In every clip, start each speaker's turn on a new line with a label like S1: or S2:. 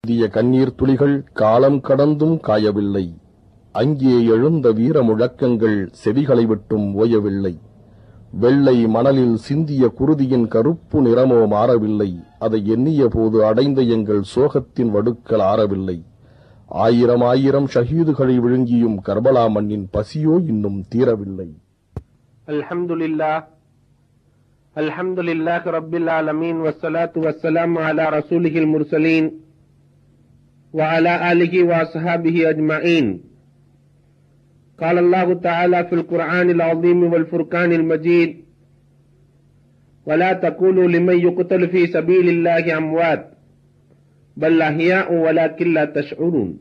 S1: சிந்திய கண்ணீர் துளிகள் காலம் கடந்தும் காயவில்லை அங்கே எழுந்த வீர முழக்கங்கள் செவிகளை விட்டும் ஓயவில்லை வெள்ளை மணலில் சிந்திய குருதியின் கருப்பு நிறமோ மாறவில்லை அதை எண்ணிய போது அடைந்த எங்கள் சோகத்தின் வடுக்கள் ஆறவில்லை ஆயிரம் ஆயிரம் ஷஹீதுகளை விழுங்கியும் கர்பலா மண்ணின் பசியோ இன்னும் தீரவில்லை
S2: الحمد لله الحمد لله رب العالمين والصلاة والسلام على رسوله المرسلين وعلى آله وأصحابه أجمعين قال الله تعالى في القرآن العظيم والفرقان المجيد ولا تقولوا لمن يقتل في سبيل الله أموات بل أحياء ولكن لا تشعرون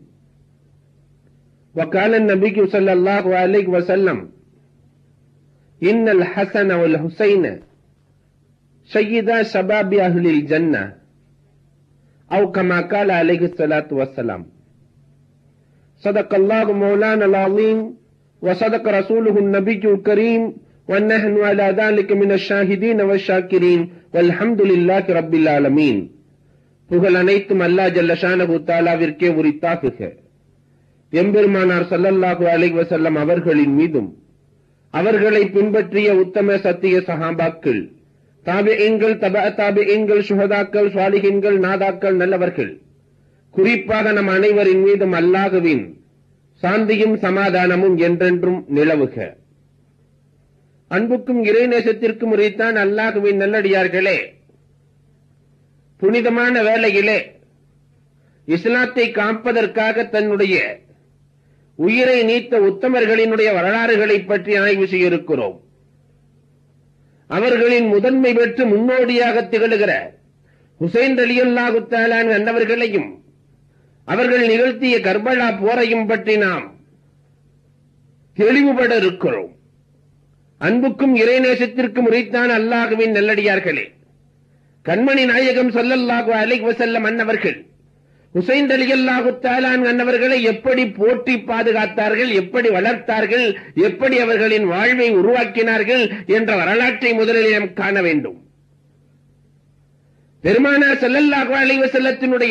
S2: وقال النبي صلى الله عليه وسلم إن الحسن والحسين سيدا شباب أهل الجنة أو كما قال عليه الصلاة والسلام صدق الله مولانا العظيم وصدق رسوله النبي الكريم ونحن على ذلك من الشاهدين والشاكرين والحمد لله رب العالمين புகழ் அனைத்தும் அல்லா ஜல்ல ஷானஹு தாலாவிற்கே உரித்தாக்குக எம்பெருமானார் ஸல்லல்லாஹு அலைஹி வஸல்லம் அவர்களின் மீதும் அவர்களை பின்பற்றிய உத்தம சத்திய சஹாபாக்கள் தாபியங்கள் தப தாபியங்கள் சுஹதாக்கள் சுவாலிகின்கள் நாதாக்கள் நல்லவர்கள் குறிப்பாக நம் அனைவரின் மீதும் அல்லாஹுவின் சாந்தியும் சமாதானமும் என்றென்றும் நிலவுக அன்புக்கும் இறைநேசத்திற்கும் உரித்தான் அல்லாஹுவின் நல்லடியார்களே புனிதமான வேளையிலே இஸ்லாத்தை காப்பதற்காக தன்னுடைய உயிரை நீத்த உத்தமர்களினுடைய வரலாறுகளைப் பற்றி ஆய்வு செய்ய இருக்கிறோம் அவர்களின் முதன்மை பெற்று முன்னோடியாக திகழுகிற ஹுசைன் அலியல்லாஹு தாலான் அன்னவர்களையும் அவர்கள் நிகழ்த்திய கர்பலா போரையும் பற்றி நாம் தெளிவுபட இருக்கிறோம் அன்புக்கும் இறைநேசத்திற்கும் உரித்தான் அல்லாஹுவின் நல்லடியார்களே கண்மணி நாயகம் சொல்லல்லாஹு அலைஹி வஸல்லம் அன்னவர்கள் ஹுசைன் அலி அல்லாஹு தாலான் அன்னவர்களை எப்படி போற்றி பாதுகாத்தார்கள் எப்படி வளர்த்தார்கள் எப்படி அவர்களின் வாழ்வை உருவாக்கினார்கள் என்ற வரலாற்றை முதலில் நாம் காண வேண்டும் பெருமானார் ஸல்லல்லாஹு அலைஹி வஸல்லத்தினுடைய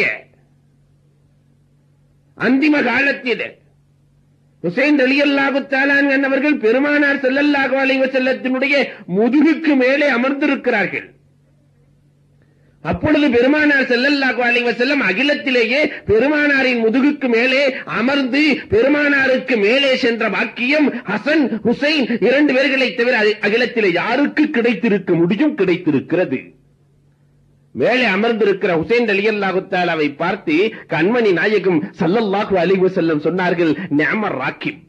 S2: அந்திம காலத்தில் ஹுசைன் அலி அல்லாஹு தாலான் அன்னவர்கள் பெருமானார் ஸல்லல்லாஹு அலைஹி வஸல்லத்தினுடைய முதுகுக்கு மேலே அமர்ந்திருக்கிறார்கள் அப்பொழுது பெருமானார் செல்லல்லாஹு அலைஹி வஸல்லம் அகிலத்திலேயே பெருமானாரின் முதுகுக்கு மேலே அமர்ந்து பெருமானாருக்கு மேலே சென்ற பாக்கியம் ஹசன் ஹுசைன் இரண்டு பேர்களை தவிர அ- அகிலத்திலே யாருக்கு கிடைத்திருக்க முடியும் கிடைத்திருக்கிறது மேலே அமர்ந்திருக்கிற ஹுசைன் ரலியல்லாஹு தஆலாவை பார்த்து கண்மணி நாயகம் ஸல்லல்லாஹு அலைஹி வஸல்லம் சொன்னார்கள் நிஅமர் ராக்கிப்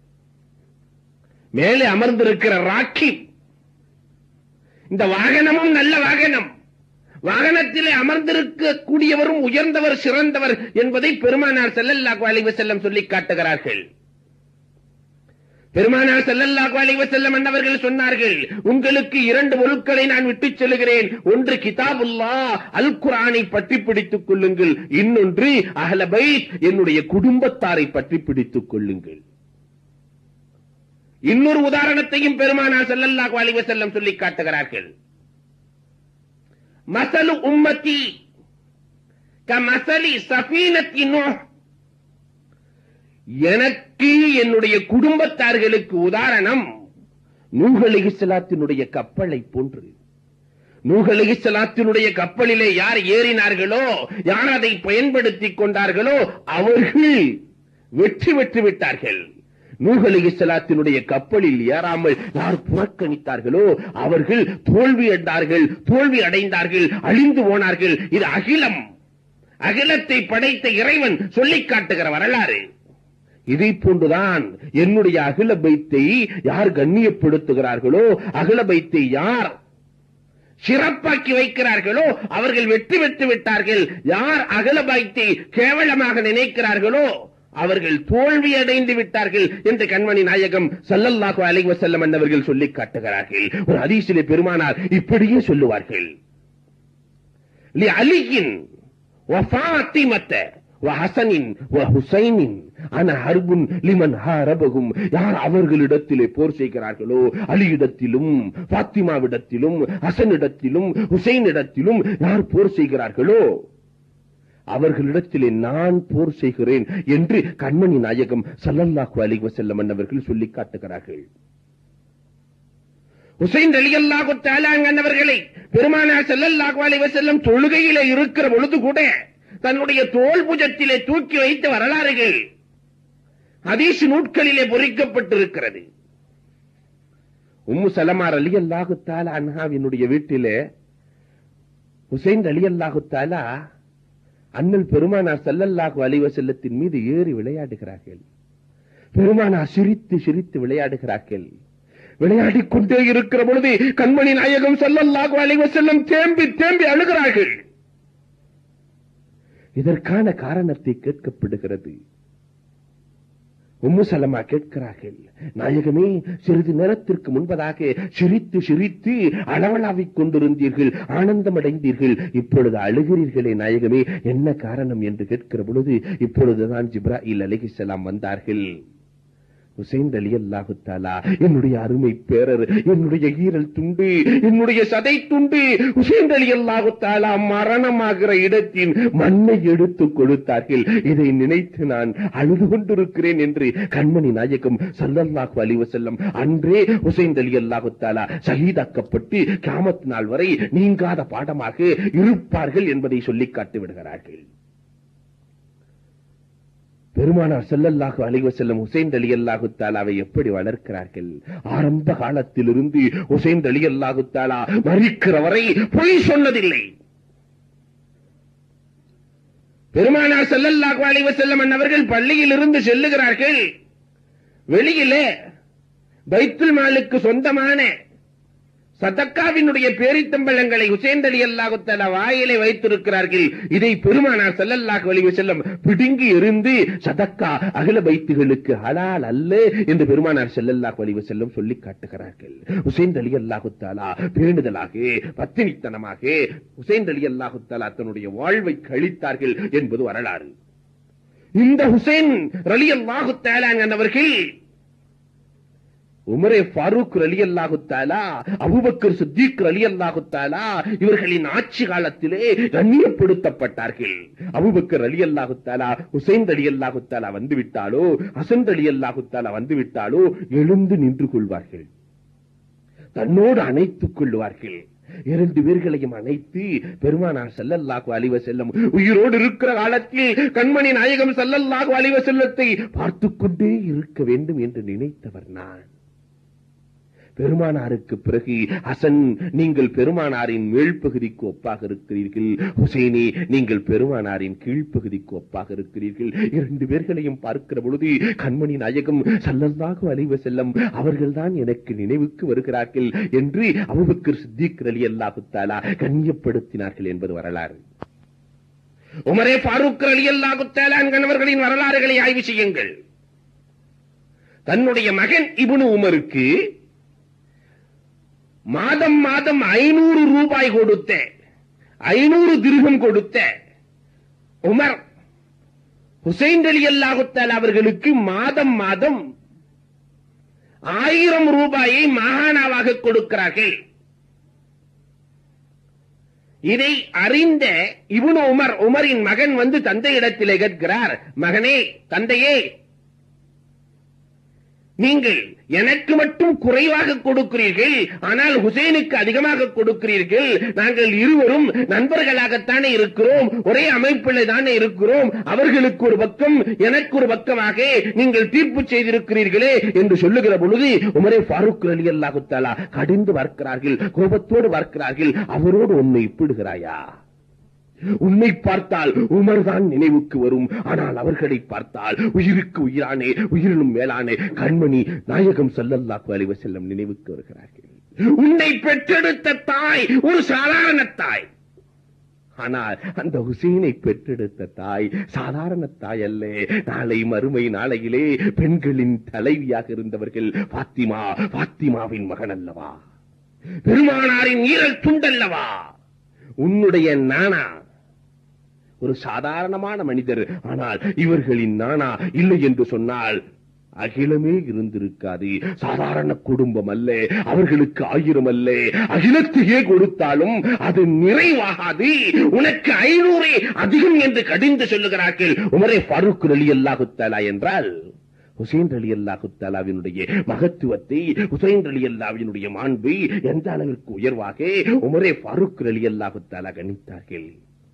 S2: மேலே அமர்ந்திருக்கிற ராக்கிப் இந்த வாகனமும் நல்ல வாகனம் வாகனத்திலே அமர்ந்திருக்க கூடியவரும் உயர்ந்தவர் சிறந்தவர் என்பதை பெருமானார் ஸல்லல்லாஹு அலைஹி வஸல்லம் சொல்லி காட்டுகிறார்கள் பெருமானார் ஸல்லல்லாஹு அலைஹி வஸல்லம் அன்னவர்கள் சொன்னார்கள் உங்களுக்கு இரண்டு பொருட்களை நான் விட்டுச் செல்கிறேன் ஒன்று கிதாபுல்லாஹ் அல் குர்ஆனை பற்றி பிடித்துக் கொள்ளுங்கள் இன்னொன்று அஹ்ல பைத் என்னுடைய குடும்பத்தாரை பற்றி பிடித்துக் கொள்ளுங்கள் இன்னொரு உதாரணத்தையும் பெருமானார் ஸல்லல்லாஹு அலைஹி வஸல்லம் சொல்லி காட்டுகிறார்கள் மசலு உம்மத்தி கமசலி சஃபீனத்தி நூஹ் எனக்கு என்னுடைய குடும்பத்தார்களுக்கு உதாரணம் நூஹ் அலைஹிஸ்ஸலாத்தினுடைய கப்பலை போன்று நூஹ் அலைஹிஸ்ஸலாத்தினுடைய கப்பலிலே யார் ஏறினார்களோ யார் அதை பயன்படுத்திக் கொண்டார்களோ அவர்கள் வெற்றி பெற்று விட்டார்கள் நூஹ் அலைஹிஸ்ஸலாத்தினுடைய கப்பலில் ஏறாமல் யார் புறக்கணித்தார்களோ அவர்கள் தோல்வி அடைந்தார்கள் தோல்வி அடைந்தார்கள் அழிந்து போனார்கள் இது அகிலம் அகிலத்தை படைத்த இறைவன் சொல்லிக் காட்டுகிற வரலாறு இதை போன்றுதான் என்னுடைய அகில பைத்தை யார் கண்ணியப்படுத்துகிறார்களோ அகில பைத்தை யார் சிறப்பாக்கி வைக்கிறார்களோ அவர்கள் வெற்றி பெற்று விட்டார்கள் யார் அகல பைத்தை கேவலமாக நினைக்கிறார்களோ அவர்கள் தோல்வி அடைந்து விட்டார்கள் என்று கண்மணி நாயகம் ஸல்லல்லாஹு அலைஹி வஸல்லம் என்பவர்கள் சொல்லி காட்டுகிறார்கள் ஒரு ஹதீஸிலே பெருமானார் இப்படியே சொல்லுவார்கள் லி அலியின் வஃபாத்திமத்த வஹசனின் வஹுசைனின் அன ஹர்புன் லிமன் ஹாரபகும் யார் அவர்களிடத்திலே போர் செய்கிறார்களோ அலியிடத்திலும் பாத்திமாவிடத்திலும் ஹசனிடத்திலும் ஹுசைனிடத்திலும் யார் போர் செய்கிறார்களோ அவர்களிடத்திலே நான் போர் செய்கிறேன் என்று கண்மணி நாயகம் ஸல்லல்லாஹு அலைஹி வஸல்லம் அன்னவர்கள் சொல்லி காட்டுகிறார்கள் ஹுசைன் ரலியல்லாஹு தஆலா அன்னவர்களை பெருமானார் ஸல்லல்லாஹு அலைஹி வஸல்லம் தொழுகையிலே இருக்கிற பொழுது கூட தன்னுடைய தோல் புஜத்திலே தூக்கி வைத்த வரலாறுகள் ஹதீஸ் நூட்களிலே பொறிக்கப்பட்டிருக்கிறது உம்மு சலமா ரலியல்லாஹு தஆலா அன்ஹாவினுடைய வீட்டிலே ஹுசைன் ரலியல்லாஹு தஆலா அண்ணல் பெருமானார் ஸல்லல்லாஹு அலைஹி வஸல்லத்தின் மீது ஏறி விளையாடுகிறார்கள் பெருமானார் சிரித்து சிரித்து விளையாடுகிறார்கள் விளையாடிக் கொண்டே இருக்கிற பொழுது கண்மணி நாயகம் ஸல்லல்லாஹு அலைஹி வஸல்லம் தேம்பி தேம்பி அழுகிறார்கள் இதற்கான காரணத்தை கேட்கப்படுகிறது உம்மு சலமா கேட்கிறார்கள் நாயகமே சிறிது நேரத்திற்கு முன்பதாக சிரித்து சிரித்து அளவலாவிக் கொண்டிருந்தீர்கள் ஆனந்தமடைந்தீர்கள் இப்பொழுது அழுகிறீர்களே நாயகமே என்ன காரணம் என்று கேட்கிற பொழுது இப்பொழுதுதான் ஜிப்ராயில் அலைஹிஸ்ஸலாம் வந்தார்கள் ஹுசைன் அலி அல்லாஹு தாலா என்னுடைய அருமை பேரர் என்னுடைய ஈரல் துண்டு என்னுடைய சதை துண்டு ஹுசைன் அலி அல்லாஹு தாலா மரணமாகிற இடத்தின் மண்ணை எடுத்து கொடுத்தார்கள் இதை நினைத்து நான் அழுது கொண்டிருக்கிறேன் என்று கண்மணி நாயகம் சல்லல்லாஹு அலைஹி வஸல்லம் அன்றே ஹுசைன் அலி அல்லாஹு தாலா ஷஹீதாக்கப்பட்டு கியாமத் நாள் வரை நீங்காத பாடமாக இருப்பார்கள் என்பதை சொல்லிக் காட்டி விடுகிறார்கள் பெருமானார் ஸல்லல்லாஹு அலைஹி வஸல்லம் ஹுசைன் ரலியல்லாஹு தஆலாவை எப்படி வளர்க்கிறார்கள் ஆரம்ப காலத்திலிருந்து ஹுசைன் ரலியல்லாஹு தஆலா மரிக்கிற வரை பொய் சொன்னதில்லை பெருமானார் ஸல்லல்லாஹு அலைஹி வஸல்லம் அன்னவர்கள் பள்ளியிலிருந்து செல்லுகிறார்கள் வெளியிலே பைத்துல் மாலுக்கு சொந்தமான சதக்காவினுடைய பேரித்தம்பழங்களை ஹுசேன் அலி அல்லாஹு தஆலா வாயிலே வைத்திருக்கிறார்கள் இதை பெருமானார் ஸல்லல்லாஹு அலைஹி வஸல்லம் பிடுங்கி எறிந்து சதக்கா அகில பைத்துகளுக்கு ஹலால் அல்ல என்று பெருமானார் ஸல்லல்லாஹு அலைஹி வஸல்லம் சொல்லி காட்டுகிறார்கள் ஹுசேன் அலி அல்லாஹு தஆலா பேணுதலாக பத்தினித்தனமாக ஹுசேன் அலி அல்லாஹு தஆலா தன்னுடைய வாழ்வை கழித்தார்கள் என்பது வரலாறு இந்த ஹுசேன் ரலியல்லாஹு தஆலா அவர்கள் உமரே ஃபாரூக் அலி அல்லாஹு தாலா அபூபக்கர் சித்திக் அலி அல்லாஹு தாலா இவர்களின் ஆட்சி காலத்திலே கண்ணியப்படுத்தப்பட்டார்கள் அபூபக்கர் அலி அல்லாஹு தாலா ஹுசைன் அலி அல்லாஹு தாலா வந்து விட்டாலோ ஹசன் அலி அல்லாஹு தாலா வந்து விட்டாலோ எழுந்து நின்று கொள்வார்கள் தன்னோடு அணைத்துக் கொள்வார்கள் இரண்டு பேர்களையும் அணைத்து பெருமானார் ஸல்லல்லாஹு அலைஹி வஸல்லம் உயிரோடு இருக்கிற காலத்தில் கண்மணி நாயகம் ஸல்லல்லாஹு அலைஹி வஸல்லத்தை பார்த்துக் கொண்டே இருக்க வேண்டும் என்று நினைத்தவர் நான் பெருமானாருக்கு பிறகு ஹசன் நீங்கள் பெருமானாரின் மேல்பகுதிக்கு ஒப்பாக இருக்கிறீர்கள் ஹுசைனே நீங்கள் பெருமானாரின் கீழ்ப்பகுதிக்கு ஒப்பாக இருக்கிறீர்கள் இரண்டு பேர்களையும் பார்க்கிற பொழுது கண்மணி நாயகம் சல்லல்லாஹு அலைஹி வஸல்லம் அவர்கள்தான் எனக்கு நினைவுக்கு வருகிறார்கள் என்று அபூபக்கர் சித்திக் ரலியல்லாஹு தஆலா கண்ணியப்படுத்தினார்கள் என்பது வரலாறு உமரே ஃபாரூக் ரலியல்லாஹு தஆலா அவர்களின் வரலாறுகளை ஆய்வு செய்யுங்கள் தன்னுடைய மகன் இப்னு உமருக்கு மாதம் மாதம் ஐநூறு ரூபாய் கொடுத்த ஐநூறு திருகம் கொடுத்த உமர் ஹுசைன் அலி அல்லாஹுத்தால் அவர்களுக்கு மாதம் மாதம் ஆயிரம் ரூபாயை மாகாணாவாக கொடுக்கிறார்கள் இதை அறிந்த இவனு உமர் உமரின் மகன் வந்து தந்தையிடத்திலே கேட்கிறார் மகனே தந்தையே நீங்கள் எனக்கு மட்டும் குறைவாக கொடுக்கிறீர்கள் ஆனால் ஹுசைனுக்கு அதிகமாக கொடுக்கிறீர்கள் நாங்கள் இருவரும் நண்பர்களாகத்தானே இருக்கிறோம் ஒரே அமைப்பில் தானே இருக்கிறோம் அவர்களுக்கு ஒரு பக்கம் எனக்கு ஒரு பக்கமாக நீங்கள் தீர்ப்பு செய்திருக்கிறீர்களே என்று சொல்லுகிற பொழுது உமரே ஃபாரூக் அலி அல்லாஹுத்தாலா கடிந்து பார்க்கிறார்கள் கோபத்தோடு பார்க்கிறார்கள் அவரோடு உன்னை இப்பிடுகிறாயா உன்னை பார்த்தால் உமர் தான் நினைவுக்கு வரும் ஆனால் அவர்களை பார்த்தால் உயிருக்கு உயிரானே உயிரினும் மேலானே கண்மணி நாயகம் ஸல்லல்லாஹு அலைஹி வஸல்லம் நினைவுக்கு வருகிறார்கள் உன்னை பெற்றெடுத்த தாய் ஒரு சாதாரண தாய் ஆனால் அந்த ஹுசைனை பெற்றெடுத்த தாய் சாதாரண தாய் அல்ல நாளை மறுமை நாளையிலே பெண்களின் தலைவியாக இருந்தவர்கள் பாத்திமா பாத்திமாவின் மகன் அல்லவா பெருமானாரின் ஈரல் துண்டல்லவா உன்னுடைய நானா ஒரு சாதாரணமான மனிதர் ஆனால் இவர்களின் நானா இல்லை என்று சொன்னால் அகிலமே இருந்திருக்காது சாதாரண குடும்பம் அல்ல அவர்களுக்கு ஆயிரம் அல்ல அகிலத்தையே கொடுத்தாலும் அது நிறைவாகாது உனக்கு ஐநூறே அதிகம் என்று கடிந்து சொல்லுகிறார்கள் உமரே ஃபாரூக் அலி அல்லாஹுத்தாலா என்றால் ஹுசைன் அலி அல்லாஹுத்தாலாவினுடைய மகத்துவத்தை ஹுசைன் அலி அல்லாவினுடைய மாண்பை எந்த அளவிற்கு உயர்வாக உமரே ஃபாரூக் அலி அல்லாஹுத்தாலா கணித்தார்கள்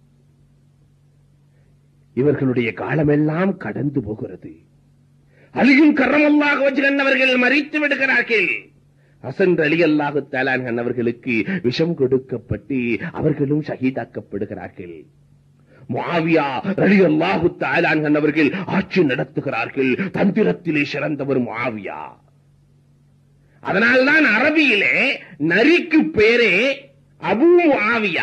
S2: இவர்களுடைய காலமெல்லாம் கடந்து போகிறது அலியும் கரமல்லாக வச்சுகன் அவர்கள் மறித்து விடுகிறார்கள் ஹசன் அலி அல்லாஹு தாலான் அவர்களுக்கு விஷம் கொடுக்கப்பட்டு அவர்களும் ஷஹீதாக்கப்படுகிறார்கள் முஆவியா அலி அல்லாஹு தாலான் அவர்கள் ஆட்சி நடத்துகிறார்கள் தந்திரத்திலே சிறந்தவர் முஆவியா அதனால்தான் அரபியிலே நரிக்கு பேரே அபு முஆவியா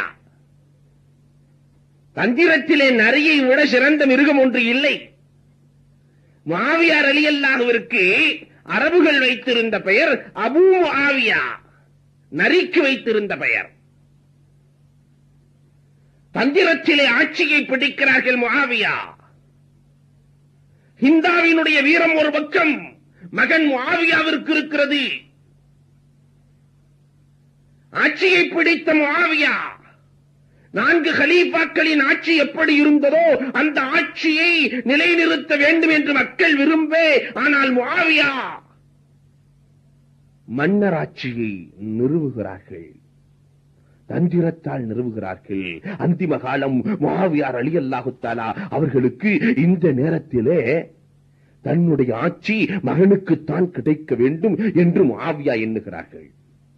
S2: தந்திரத்திலே நரியை விட சிறந்த மிருகம் ஒன்று இல்லை மாவியார் அலி அல்லாஹுவிற்கு அரபுகள் வைத்திருந்த பெயர் அபூ ஆவியா நரிக்கு வைத்திருந்த பெயர் தந்திரத்திலே ஆட்சியை பிடிக்கிறார்கள் முஆவியா ஹிந்தாவினுடைய வீரம் ஒரு பக்கம் மகன் முஆவியாவிற்கு இருக்கிறது ஆட்சியை பிடித்த முஆவியா நான்கு கலீஃபாக்களின் ஆட்சி எப்படி இருந்ததோ அந்த ஆட்சியை நிலைநிறுத்த வேண்டும் என்று மக்கள் விரும்ப ஆனால் முஆவியா மன்னர் ஆட்சியை நிறுவுகிறார்கள் தந்திரத்தால் நிறுவுகிறார்கள் அந்திம காலம் முஆவியார் அலி அல்லாஹுத்தாலா அவர்களுக்கு இந்த நேரத்திலே தன்னுடைய ஆட்சி மகனுக்குத்தான் கிடைக்க வேண்டும் என்று முஆவியா எண்ணுகிறார்கள்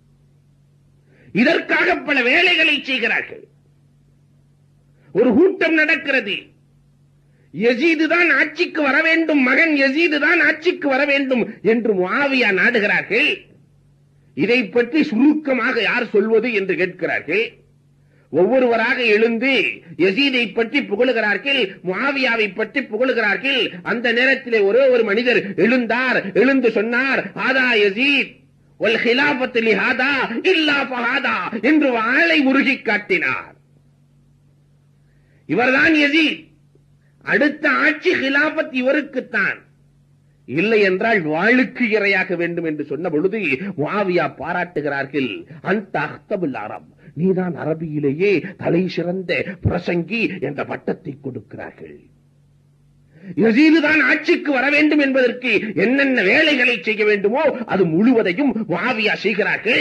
S2: இதற்காக பல வேலைகளை செய்கிறார்கள் ஒரு கூட்டம் நடக்கிறது யசீது தான் ஆட்சிக்கு வர வேண்டும் மகன் யசீது தான் ஆட்சிக்கு வர வேண்டும் என்று முஆவியா நாடுகிறார்கள் இதை பற்றி சுருக்கமாக யார் சொல்வது என்று கேட்கிறார்கள் ஒவ்வொருவராக எழுந்து யசீதை பற்றி புகழுகிறார்கள் முஆவியாவை பற்றி புகழுகிறார்கள் அந்த நேரத்திலே ஒரே ஒரு மனிதர் எழுந்தார் எழுந்து சொன்னார் ஆதா யசீத் ஒல் ஹிலாபத் லிஹாதா இல்லா ஃபஹாதா என்று வாளை உருகி காட்டினார் இவர்தான் யசீத் அடுத்த ஆட்சி ஹிலாபத் இவருக்குத்தான் இல்லை என்றால் வாளுக்கு இரையாக வேண்டும் என்று சொன்ன பொழுது முஆவியா பாராட்டுகிறார்கள் அந்த அக்தபுல் அரப் நீதான் அரபியிலேயே தலை சிறந்த பிரசங்கி என்ற பட்டத்தை கொடுக்கிறார்கள் யசீது தான் ஆட்சிக்கு வர வேண்டும் என்பதற்கு என்னென்ன வேலைகளை செய்ய வேண்டுமோ அது முழுவதையும் முஆவியா செய்கிறார்கள்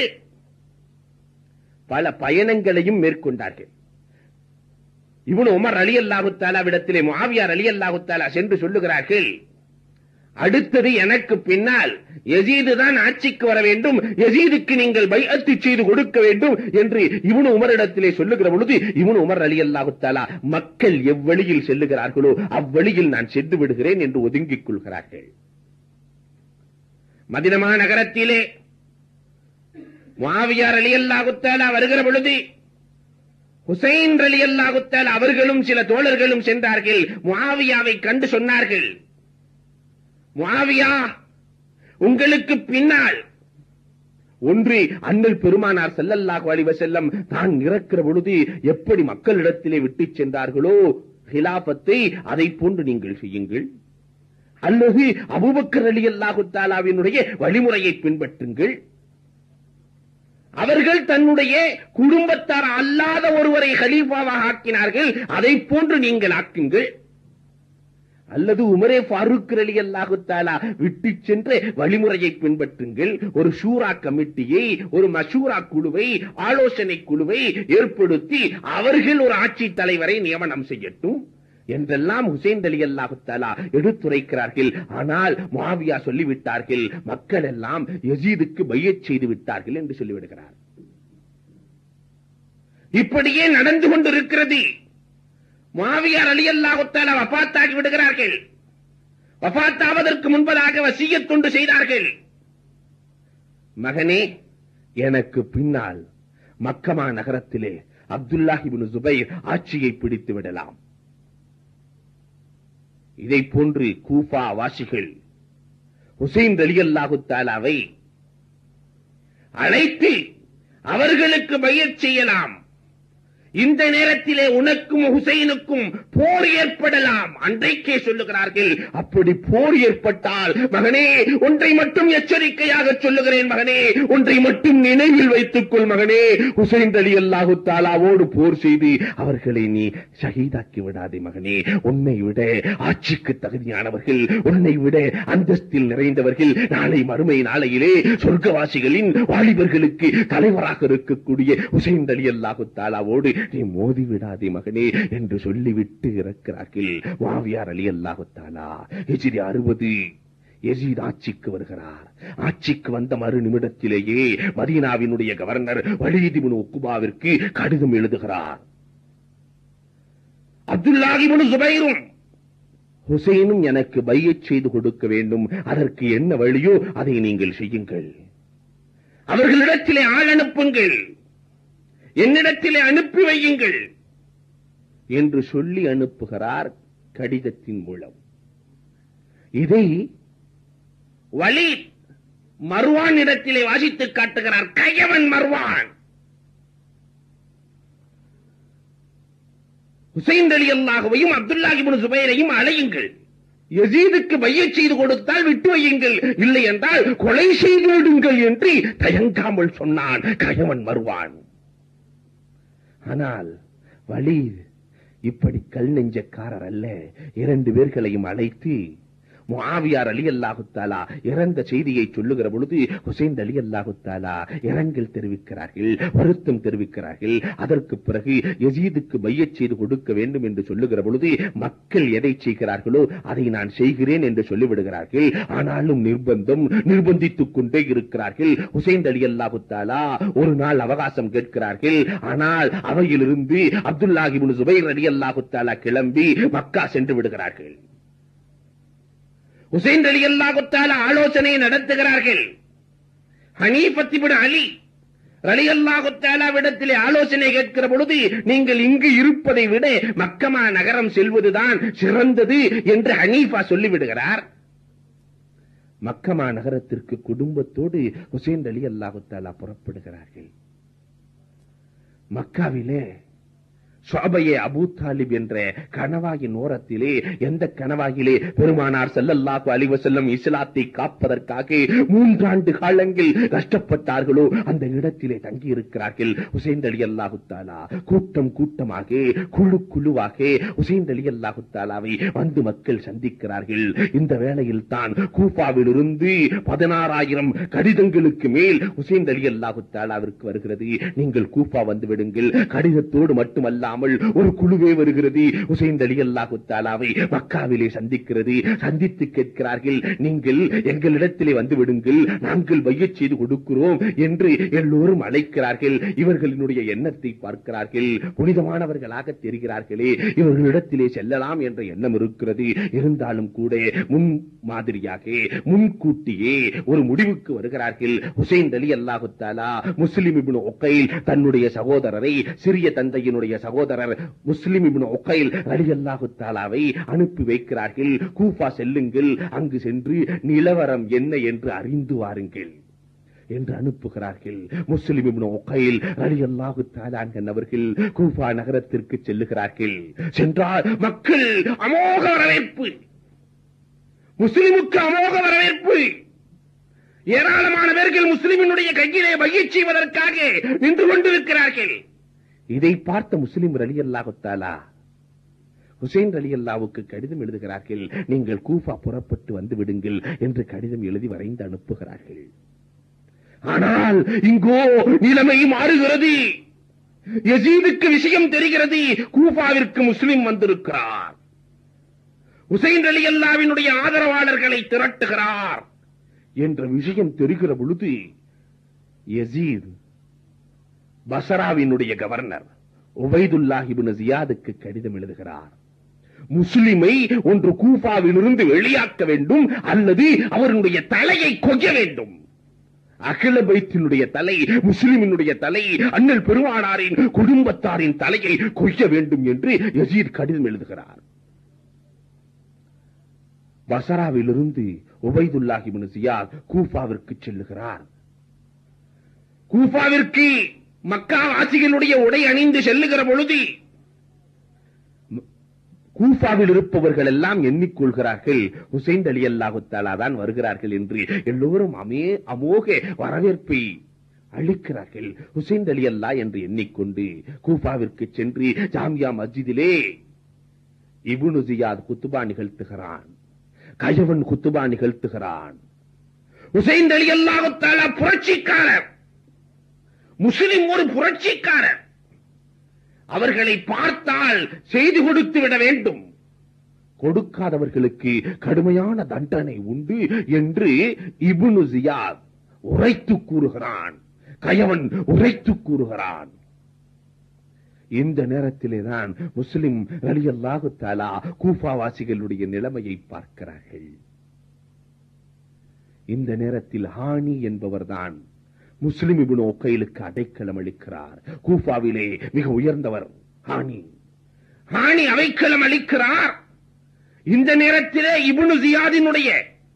S2: பல பயணங்களையும் மேற்கொண்டார்கள் இவனு உமர் அலி அல்லாஹு தாலாவிடத்திலே முஆவியார் அலி அல்லாஹு தாலா சென்று சொல்லுகிறார்கள் அடுத்தது எனக்கு பின்னால் யசீது தான் ஆட்சிக்கு வர வேண்டும் யசீதுக்கு நீங்கள் பைஅத்து செய்து கொடுக்க வேண்டும் என்று இவனு உமரிடத்திலே சொல்லுகிற பொழுது இவனு உமர் அலி அல்லாஹு தாலா மக்கள் எவ்வழியில் செல்லுகிறார்களோ அவ்வழியில் நான் சென்று விடுகிறேன் என்று ஒதுங்கிக் கொள்கிறார்கள் மதினமா நகரத்திலே மாவியார் அலி அல்லாஹு தாலா வருகிற பொழுது ஹுசைன் அலி அல்லாஹு தாலா அவர்களும் சில தோழர்களும் சென்றார்கள் முஆவியாவை கண்டு சொன்னார்கள் முஆவியா உங்களுக்கு பின்னால் ஒன்று அண்ணல் பெருமானார் ஸல்லல்லாஹு அலைஹி வஸல்லம் தான் இறக்கிற பொழுது எப்படி மக்களிடத்திலே விட்டுச் சென்றார்களோ ஹிலாபத்தை அதை போன்று நீங்கள் செய்யுங்கள் அல்லது அபூபக்கர் ரலியல்லாஹு தஆலாவினுடைய வழிமுறையை பின்பற்றுங்கள் அவர்கள் தன்னுடைய குடும்பத்தார் அல்லாத ஒருவரை ஹலீஃபாவாக ஆக்கினார்கள் அதை போன்று நீங்கள் ஆக்குங்கள் அல்லது உமரே ஃபாரூக் அலி அல்லாஹு தாலா விட்டு சென்ற வழிமுறையை பின்பற்றுங்கள் ஒரு ஷூரா கமிட்டியை ஒரு மஷூரா குழுவை ஆலோசனை குழுவை ஏற்படுத்தி அவர்கள் ஒரு ஆட்சி தலைவரை நியமனம் செய்யட்டும் என்றெல்லாம் ஹுசைன் அலி அல்லாஹு தாலா எடுத்துரைக்கிறார்கள் ஆனால் முஆவியா சொல்லிவிட்டார்கள் மக்கள் எல்லாம் யசீதுக்கு பையச் செய்து விட்டார்கள் என்று சொல்லிவிடுகிறார் இப்படியே நடந்து கொண்டிருக்கிறது மாவியார் அலி அல்லாஹுத்தாலா வபாத்தாகி விடுகிறார்கள் வபாத்தாவதற்கு முன்பதாக வசியத் தொண்டு செய்தார்கள் மகனே எனக்கு பின்னால் மக்கமா நகரத்திலே அப்துல்லாஹிபின் ஜுபைர் ஆட்சியை பிடித்து விடலாம் இதை போன்று கூஃபா வாசிகள் ஹுசைன் அலி அல்லாஹு தாலாவை அழைத்து அவர்களுக்கு பையச் செய்யலாம் இந்த நேரத்திலே உனக்கும் ஹுசைனுக்கும் போர் ஏற்படலாம் அன்றைக்கே சொல்லுகிறார்கள் அப்படி போர் ஏற்பட்டால் மகனே ஒன்றை மட்டும் எச்சரிக்கையாக சொல்லுகிறேன் மகனே ஒன்றை மட்டும் நினைவில் வைத்துக் கொள் மகனே ஹுசைன் அலி அல்லாஹு தாலாவோடு போர் செய்து அவர்களை நீ ஷஹீதாக்கி விடாதே மகனே உன்னை விட ஆட்சிக்கு தகுதியானவர்கள் உன்னை விட அந்தஸ்தில் நிறைந்தவர்கள் நாளை மறுமை நாளையிலே சொர்க்கவாசிகளின் வாலிபர்களுக்கு தலைவராக இருக்கக்கூடிய ஹுசைன் அலி அல்லாஹு தாலாவோடு நீ மோதி விடாதே மகனே என்று சொல்லிவிட்டு இறக்கிறார்கள் மாவியார் அலி அல்லாஹு தாலா ஹிஜ்ரி அறுபது எசீத் ஆட்சிக்கு வருகிறார் ஆட்சிக்கு வந்த மறு நிமிடத்திலேயே மதீனாவினுடைய கவர்னர் வலிதிபுன் உக்குபாவிற்கு கடிதம் எழுதுகிறார் அப்துல்லாஹிபுன் சுபைரும் ஹுசைனும் எனக்கு பையச் செய்து கொடுக்க வேண்டும் அதற்கு என்ன வழியோ அதை நீங்கள் செய்யுங்கள் அவர்களிடத்திலே ஆள் அனுப்புங்கள் என்னிடத்திலே அனுப்பி வையுங்கள் என்று சொல்லி அனுப்புகிறார் கடிதத்தின் மூலம் இதை வலி மர்வான் இடத்திலே வாசித்து காட்டுகிறார் கையவன் மர்வான் ஹுசைன் அலி அல்லாஹுவையும் அப்துல்லாஹிபின் சுபைரையும் அலையுங்கள் யசீதுக்கு பையச் செய்து கொடுத்தால் விட்டு வையுங்கள் இல்லை என்றால் கொலை செய்து விடுங்கள் என்று தயங்காமல் சொன்னான் கயவன் வருவான் ஆனால் வலி இப்படி கல் நெஞ்சக்காரர் அல்ல இரண்டு பேர்களையும் அழைத்து முஆவியார் அலி அல்லாஹு தாலா இறந்த செய்தியை சொல்லுகிற பொழுது ஹுசைன் அலி அல்லாஹு தாலா இரங்கல் தெரிவிக்கிறார்கள் வருத்தம் தெரிவிக்கிறார்கள் அதற்கு பிறகு யசீதுக்கு பையச் செய்து கொடுக்க வேண்டும் என்று சொல்லுகிற பொழுது மக்கள் எதை செய்கிறார்களோ அதை நான் செய்கிறேன் என்று சொல்லிவிடுகிறார்கள் ஆனாலும் நிர்பந்தம் நிர்பந்தித்துக் கொண்டே இருக்கிறார்கள் ஹுசைன் அலி அல்லாஹு தாலா ஒரு நாள் அவகாசம் கேட்கிறார்கள் ஆனால் அவையிலிருந்து அப்துல்லாஹிபின் சுபைர் அலி அல்லாஹு தாலா கிளம்பி மக்கா சென்று விடுகிறார்கள் ஹுசைன் அலி அல்லாஹுத்தால ஆலோசனை நடத்துகிறார்கள் ஹனீபத்திபின் அலி அலி அல்லாஹுத்தாலாவிடத்திலே ஆலோசனை கேட்கிற பொழுது நீங்கள் இங்கு இருப்பதை விட மக்கமா நகரம் செல்வதுதான் சிறந்தது என்று ஹனீஃபா சொல்லிவிடுகிறார் மக்கமா நகரத்திற்கு குடும்பத்தோடு ஹுசைன் அலி அல்லாஹுத்தாலா புறப்படுகிறார்கள் மக்காவிலே ஷாபையே அபூ தாலிப் என்ற கணவாயின் ஓரத்திலே எந்த கணவாயிலே பெருமானார் செல்லல்லாஹு அலி வஸல்லம் இஸ்லாத்தை காப்பதற்காக மூன்றாண்டு காலங்கள் கஷ்டப்பட்டார்களோ அந்த இடத்திலே தங்கி இருக்கிறார்கள் ஹுசைன் அலி அல்லாஹு தாலா கூட்டம் கூட்டமாக குழு குழுவாக ஹுசைன் அலி அல்லாஹு தாலாவை வந்து மக்கள் சந்திக்கிறார்கள் இந்த வேளையில் தான் கூப்பாவிலிருந்து பதினாறாயிரம் கடிதங்களுக்கு மேல் ஹுசைன் அலி அல்லாஹு தாலாவிற்கு வருகிறது நீங்கள் கூப்பா வந்து விடுங்கள் கடிதத்தோடு மட்டுமல்லாமல் ஒரு குழுவே வருகிறது ஹுசைன் அலி அல்லாஹு தாலாவை மக்காவிலே சந்திக்கிறது சந்தித்து கேட்கிறார்கள் நீங்கள் எங்களிடத்திலே வந்து விடுங்கள் நாங்கள் வையச் செய்து கொடுக்கிறோம் என்று எல்லோரும் அழைக்கிறார்கள் இவர்களினுடைய எண்ணத்தை பார்க்கிறார்கள் புனிதமானவர்களாக தெரிகிறார்களே இவர்களிடத்திலே செல்லலாம் என்ற எண்ணம் இருக்கிறது இருந்தாலும் கூட முன் மாதிரியாக முன்கூட்டியே ஒரு முடிவுக்கு வருகிறார்கள் ஹுசைன் அலி அல்லாஹு தாலா முஸ்லிம் இப்னு உக்கைல் தன்னுடைய சகோதரரை சிறிய தந்தையினுடைய சகோதரர் முஸ்லிம் இப்னு உக்கைல் அலி அல்லாஹு தாலாவை அனுப்பி வைக்கிறார்கள் கூஃபா செல்லுங்கள் அங்கு சென்று நிலவரம் என்ன என்று அறிந்து வாருங்கள் என்று அனுப்புகிறார்கள் முஸ்லிம் இப்னு உக்கைல் ரலியல்லாஹு தஆலா அவர்கள் கூஃபா நகரத்திற்கு செல்லுகிறார்கள் சென்றால் மக்கள் அமோக வரவேற்பு முஸ்லிமுக்கு அமோக வரவேற்பு ஏராளமான பேர்கள் முஸ்லிமினுடைய கையிலே பையச் செய்வதற்காக நின்று கொண்டிருக்கிறார்கள் இதை பார்த்த முஸ்லிம் ரலி அல்லாஹு தாலா ஹுசைன் அலி அல்லாவுக்கு கடிதம் எழுதுகிறார்கள் நீங்கள் கூஃபா புறப்பட்டு வந்து விடுங்கள் என்று கடிதம் எழுதி வரைந்து அனுப்புகிறார்கள் ஆனால் இங்கோ நிலைமை மாறுகிறது யசீதுக்கு விஷயம் தெரிகிறது கூஃபாவிற்கு முஸ்லிம் வந்திருக்கிறார் ஹுசைன் அலி அல்லாவினுடைய ஆதரவாளர்களை திரட்டுகிறார் என்ற விஷயம் தெரிகிற பொழுது யசீத் பசராவினுடைய கவர்னர் உபைதுல்லாஹிபின் ஜியாதுக்கு கடிதம் எழுதுகிறார் முஸ்லிமை ஒன்று கூஃபாவிலிருந்து வெளியாக்க வேண்டும் அல்லது அவருடைய தலையை கொய்ய வேண்டும் அகில பைத்தினுடைய தலை முஸ்லிமினுடைய தலை அண்ணல் பெருமானாரின் குடும்பத்தாரின் தலையை கொய்ய வேண்டும் என்று யசீத் கடிதம் எழுதுகிறார் பசராவிலிருந்து உபைதுல்லாஹிபின் ஜியாத் கூஃபாவிற்கு செல்லுகிறார் கூஃபாவிற்கு மக்கா வாசிகளுடைய உடை அணிந்து செல்லுகிற பொழுது கூஃபாவில் இருப்பவர்கள் எல்லாம் எண்ணிக்கொள்கிறார்கள் ஹுசைன் அலி அல்லாஹு தாலா தான் வருகிறார்கள் என்று எல்லோரும் அமே அமோக வரவேற்பை அளிக்கிறார்கள் ஹுசைன் அலி அல்லா என்று எண்ணிக்கொண்டு கூஃபாவிற்கு சென்று ஜாமியா மஸ்ஜிதிலே இபுனு ஜியாத் குத்துபா நிகழ்த்துகிறான் கயவன் குத்துபா நிகழ்த்துகிறான் ஹுசைன் அலி அல்லாஹு தாலா புரட்சிக்காரர் முஸ்லிம் ஒரு புரட்சிக்காரர் அவர்களை பார்த்தால் செய்து கொடுத்து விட வேண்டும் கொடுக்காதவர்களுக்கு கடுமையான தண்டனை உண்டு என்று இபுனு ஜியாத் உரைத்து கூறுகிறான் கயவன் உரைத்து கூறுகிறான் இந்த நேரத்திலே தான் முஸ்லிம் அலி அல்லாஹு தாலா கூஃபாவாசிகளுடைய நிலைமையை பார்க்கிறார்கள் இந்த நேரத்தில் ஹானி என்பவர்தான் முஸ்லிம் இபுன் ஒக்கைலுக்கு அடைக்கலம் அளிக்கிறார் கூஃபாவிலே மிக உயர்ந்தவர் ஹானி ஹானி அவைக்களம் அளிக்கிறார் இந்த நேரத்திலே இபுனு ஜியாதினுடைய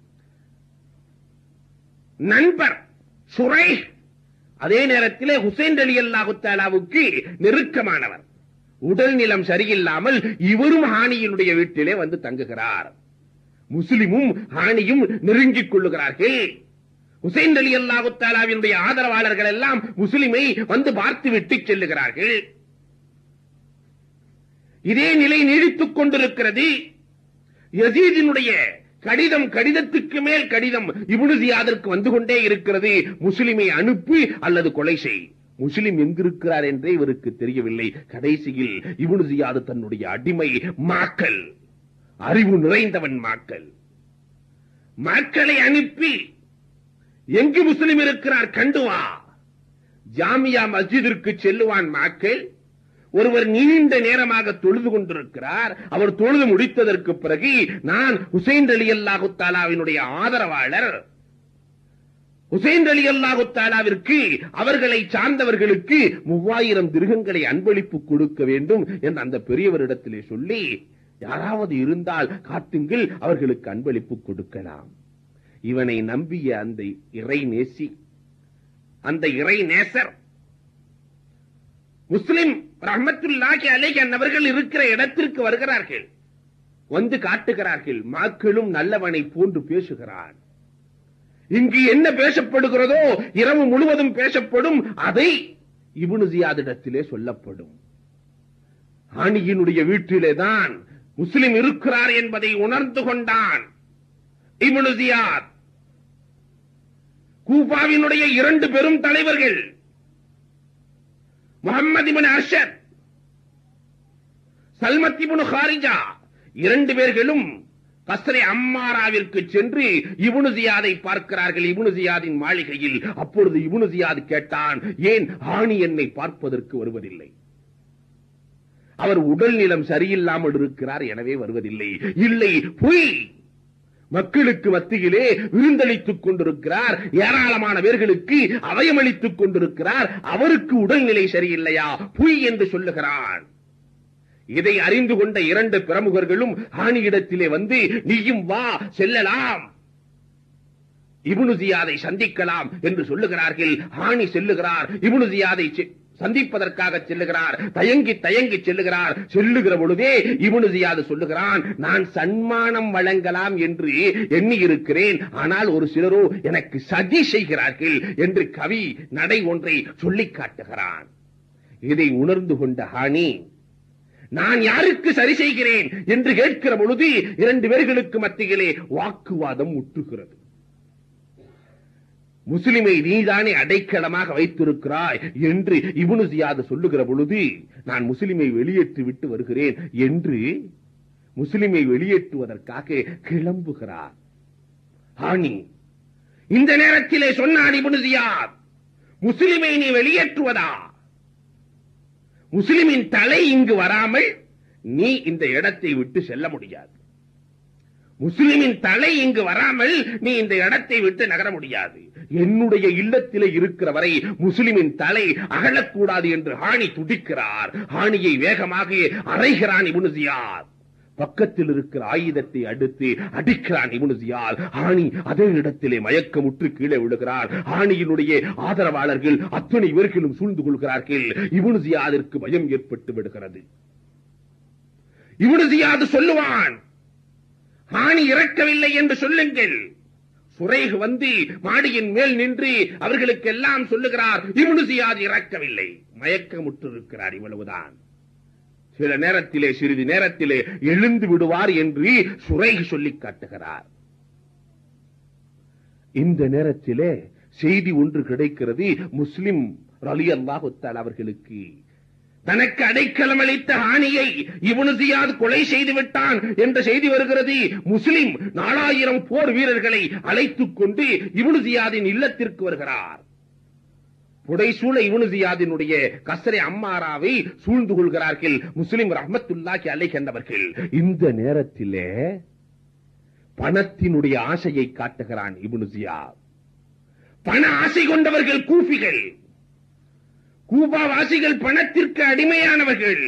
S2: நண்பர் சுரை அதே நேரத்திலே ஹுசைன் அலி அல்லாஹு தாலாவுக்கு நெருக்கமானவர் உடல் நிலம் சரியில்லாமல் இவரும் ஹானியினுடைய வீட்டிலே வந்து தங்குகிறார் முஸ்லிமும் ஹானியும் நெருங்கிக் கொள்ளுகிறார்கள் ஹுசைன் அலி அல்லாஹு தாலாவினுடைய ஆதரவாளர்கள் எல்லாம் முஸ்லிமை வந்து பார்த்து விட்டு செல்லுகிறார்கள் இதே நிலை நீடித்துக் கொண்டிருக்கிறது யசீதினுடைய கடிதம் கடிதத்துக்கு மேல் கடிதம் இப்னு ஜியாதிற்கு வந்து கொண்டே இருக்கிறது முஸ்லிமை அனுப்பி அல்லது கொலை செய் முஸ்லிம் எங்கிருக்கிறார் என்றே இவருக்கு தெரியவில்லை கடைசியில் இப்னு ஜியாது தன்னுடைய அடிமை மாக்கல் அறிவு நிறைந்தவன் மாக்கல் மாக்களை அனுப்பி எங்கு முஸ்லிம் இருக்கிறார் கண்டு வா ஜாமியா மஸ்ஜிதிற்கு செல்லுவான் மாக்கள் ஒருவர் நீண்ட நேரமாக தொழுது கொண்டிருக்கிறார் அவர் தொழுது முடித்ததற்கு பிறகு நான் ஹுசைன் அலி அல்லாஹு தாலாவினுடைய ஆதரவாளர் ஹுசைன் அலி அல்லாஹு தாலாவிற்கு அவர்களை சார்ந்தவர்களுக்கு மூவாயிரம் திருகங்களை அன்பளிப்பு கொடுக்க வேண்டும் என்று அந்த பெரியவரிடத்திலே சொல்லி யாராவது இருந்தால் காட்டுங்கள் அவர்களுக்கு அன்பளிப்பு கொடுக்கலாம் இவனை நம்பிய அந்த இறை நேசி அந்த இறை நேசர் முஸ்லிம் ரஹமத்துல்லாஹி அலைஹி அன்னவர்கள் இருக்கிற இடத்திற்கு வருகிறார்கள் வந்து காட்டுகிறார்கள் மாக்களும் நல்லவனை போன்று பேசுகிறான் இங்கு என்ன பேசப்படுகிறதோ இரவு முழுவதும் பேசப்படும் அதை இப்னு ஜியாதிடத்திலே சொல்லப்படும் ஆணியினுடைய வீட்டிலே தான் முஸ்லிம் இருக்கிறார் என்பதை உணர்ந்து கொண்டான் இப்னு ஜியாத் கூபாவினுடைய இரண்டு பெரும் தலைவர்கள் முகமது இபின் அர்ஷத் சல்மத் இபின் ஹாரிஜா இரண்டு பேர்களும் கஸ்ரே அம்மாராவிற்கு சென்று இபுனு ஜியாதை பார்க்கிறார்கள் இபுனு ஜியாதின் மாளிகையில் அப்பொழுது இபுனு ஜியாத் கேட்டான் ஏன் ஆணி என்னை பார்ப்பதற்கு வருவதில்லை அவர் உடல் நிலம் சரியில்லாமல் இருக்கிறார் எனவே வருவதில்லை இல்லை பொய் மக்களுக்கு மத்தியிலே விருந்தளித்துக் கொண்டிருக்கிறார் ஏராளமான பேர்களுக்கு அவயமளித்துக் கொண்டிருக்கிறார் அவருக்கு உடல்நிலை சரியில்லையா பொய் என்று சொல்லுகிறான் இதை அறிந்து கொண்ட இரண்டு பிரமுகர்களும் ஹானியிடத்திலே வந்து நீயும் வா செல்லலாம் இபுனு ஜியாதை சந்திக்கலாம் என்று சொல்லுகிறார்கள் ஹானி செல்லுகிறார் இபுனு ஜியாதை சந்திப்பதற்காக செல்லுகிறார் தயங்கி தயங்கி செல்லுகிறார் செல்லுகிற பொழுதே இவனு ஜியாது சொல்லுகிறான் நான் சன்மானம் வழங்கலாம் என்று எண்ணி இருக்கிறேன் ஆனால் ஒரு சிலரோ எனக்கு சதி செய்கிறார்கள் என்று கவி நடை ஒன்றை சொல்லிக் காட்டுகிறான் இதை உணர்ந்து கொண்ட ஹானி நான் யாருக்கு சரி செய்கிறேன் என்று கேட்கிற பொழுது இரண்டு பேர்களுக்கு மத்தியிலே வாக்குவாதம் முட்டுகிறது முஸ்லிமை நீதானே அடைக்கலமாக வைத்திருக்கிறாய் என்று இபுனு ஜியாது சொல்லுகிற பொழுது நான் முஸ்லிமை வெளியேற்றி விட்டு வருகிறேன் என்று முஸ்லிமை வெளியேற்றுவதற்காக கிளம்புகிறார் ஹானி இந்த நேரத்திலே சொன்னான் இபுனு ஜியாத் முஸ்லிமை நீ வெளியேற்றுவதா முஸ்லிமின் தலை இங்கு வராமல் நீ இந்த இடத்தை விட்டு செல்ல முடியாது முஸ்லிமின் தலை இங்கு வராமல் நீ இந்த இடத்தை விட்டு நகர முடியாது என்னுடைய இல்லத்திலே இருக்கிற வரை முஸ்லிமின் தலை அகலக்கூடாது என்று ஹானி துடிக்கிறார் ஹானியை வேகமாக அறைகிறான் இபுனு ஜியாத் பக்கத்தில் இருக்கிற ஆயுதத்தை அடுத்து அடிக்கிறான் இவனு ஜியாத் ஆணி அதே இடத்திலே மயக்கமுற்று கீழே விழுகிறார் ஆணியினுடைய ஆதரவாளர்கள் அத்தனை பேர்களும் சூழ்ந்து கொள்கிறார்கள் இவனு ஜியாதிற்கு பயம் ஏற்பட்டு விடுகிறது இவனு ஜியாது சொல்லுவான் ஆணி இறக்கவில்லை என்று சொல்லுங்கள் சுரேகு வந்து மாடியின் மேல் நின்று அவர்களுக்கு எல்லாம் சொல்லுகிறார் இவனு ஜியாது இறக்கவில்லை மயக்கமுற்றிருக்கிறார் இவ்வளவுதான் சில நேரத்திலே சிறிது நேரத்திலே எழுந்து விடுவார் என்று சுரேகு சொல்லிக் காட்டுகிறார் இந்த நேரத்திலே செய்தி ஒன்று கிடைக்கிறது முஸ்லிம் ரலி அல்லாஹுத்தால் அவர்களுக்கு தனக்கு அடைக்கலம் அளித்த ஆணியை இவனு ஜியாத் கொலை செய்து விட்டான் என்ற செய்தி வருகிறது முஸ்லிம் நாலாயிரம் போர் வீரர்களை அழைத்துக் கொண்டு இவனு ஜியாதின் இல்லத்திற்கு வருகிறார் புடைசூழ இவனு ஜியாதினுடைய கசரை அம்மாராவை சூழ்ந்து கொள்கிறார்கள் முஸ்லிம் ரஹமத்துல்லாக்கி அலை கண்டவர்கள் இந்த நேரத்திலே பணத்தினுடைய ஆசையை காட்டுகிறான் இவனு ஜியாத் பண ஆசை கொண்டவர்கள் கூஃபிகள் கூபாவாசிகள் பணத்திற்கு அடிமையானவர்கள்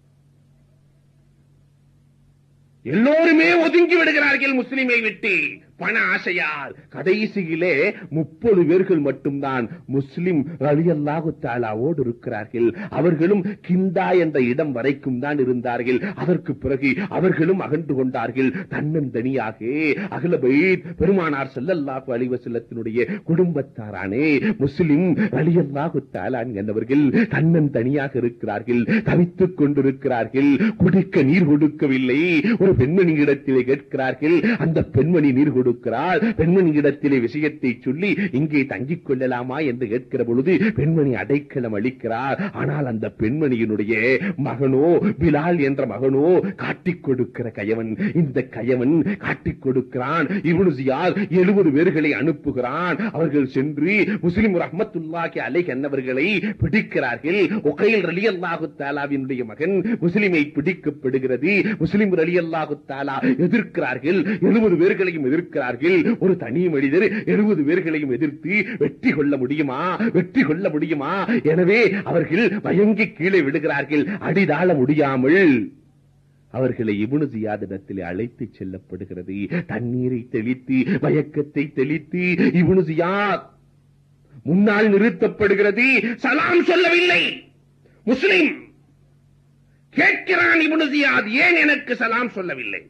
S2: எல்லோருமே ஒதுங்கி விடுகிறார்கள் முஸ்லிமை விட்டு பண ஆசையால் கடைசியிலே முப்பது பேர்கள் மட்டும்தான் முஸ்லிம் ரலியல்லாஹு தாலாவோடு இருக்கிறார்கள் அவர்களும் கிந்தா என்ற இடம் வரைக்கும் தான் இருந்தார்கள் அதற்கு பிறகு அவர்களும் அகன்று கொண்டார்கள் தன்னந்தனியாக அகிலபைத் பெருமானார் செல்லல்லாஹு அலிவசல்லத்தினுடைய குடும்பத்தாரானே முஸ்லிம் ரலியல்லாஹு தாலான் என்பவர்கள் தன்னந்தனியாக இருக்கிறார்கள் தவித்துக் கொண்டிருக்கிறார்கள் குடிக்க நீர் கொடுக்கவில்லை ஒரு பெண்மணி இடத்திலே கேட்கிறார்கள் அந்த பெண்மணி நீர் கொடுக்கிறார் பெண்மணி இடத்திலே விஷயத்தை சொல்லி இங்கே தங்கிக் கொள்ளலாமா என்று கேட்கிற பொழுது பெண்மணி அடைக்கலம் அளிக்கிறார் ஆனால் அந்த பெண்மணியினுடைய மகனோ பிலால் என்ற மகனோ காட்டிக் கொடுக்கிற கயவன் இந்த கயவன் காட்டிக் கொடுக்கிறான் இவனு ஜியாத் எழுபது பேர்களை அனுப்புகிறான் அவர்கள் சென்று முஸ்லிம் ரஹமத்துல்லாஹி அலை என்னவர்களை பிடிக்கிறார்கள் ஒகையில் ரலி அல்லாஹு தாலாவினுடைய மகன் முஸ்லிமை பிடிக்கப்படுகிறது முஸ்லிம் ரலி அல்லாஹு தாலா எதிர்க்கிறார்கள் எழுபது பேர்களையும் எதிர்க்கிறார்கள் ஒரு தனி மனிதர் எழுபது பேர்களையும் எதிர்த்து வெற்றி கொள்ள முடியுமா வெற்றி கொள்ள முடியுமா எனவே அவர்கள் மயங்கி கீழே விடுகிறார்கள் அடிதாள முடியாமல் அவர்களை இபுனு ஜியாதிடத்திலே அழைத்து செல்லப்படுகிறது தண்ணீரை தெளித்து மயக்கத்தை தெளித்து இபுனு ஜியாத் முன்னால் நிறுத்தப்படுகிறது சலாம் சொல்லவில்லை முஸ்லிம் கேட்கிறான் இபுனு ஜியாத் ஏன் எனக்கு சலாம் சொல்லவில்லை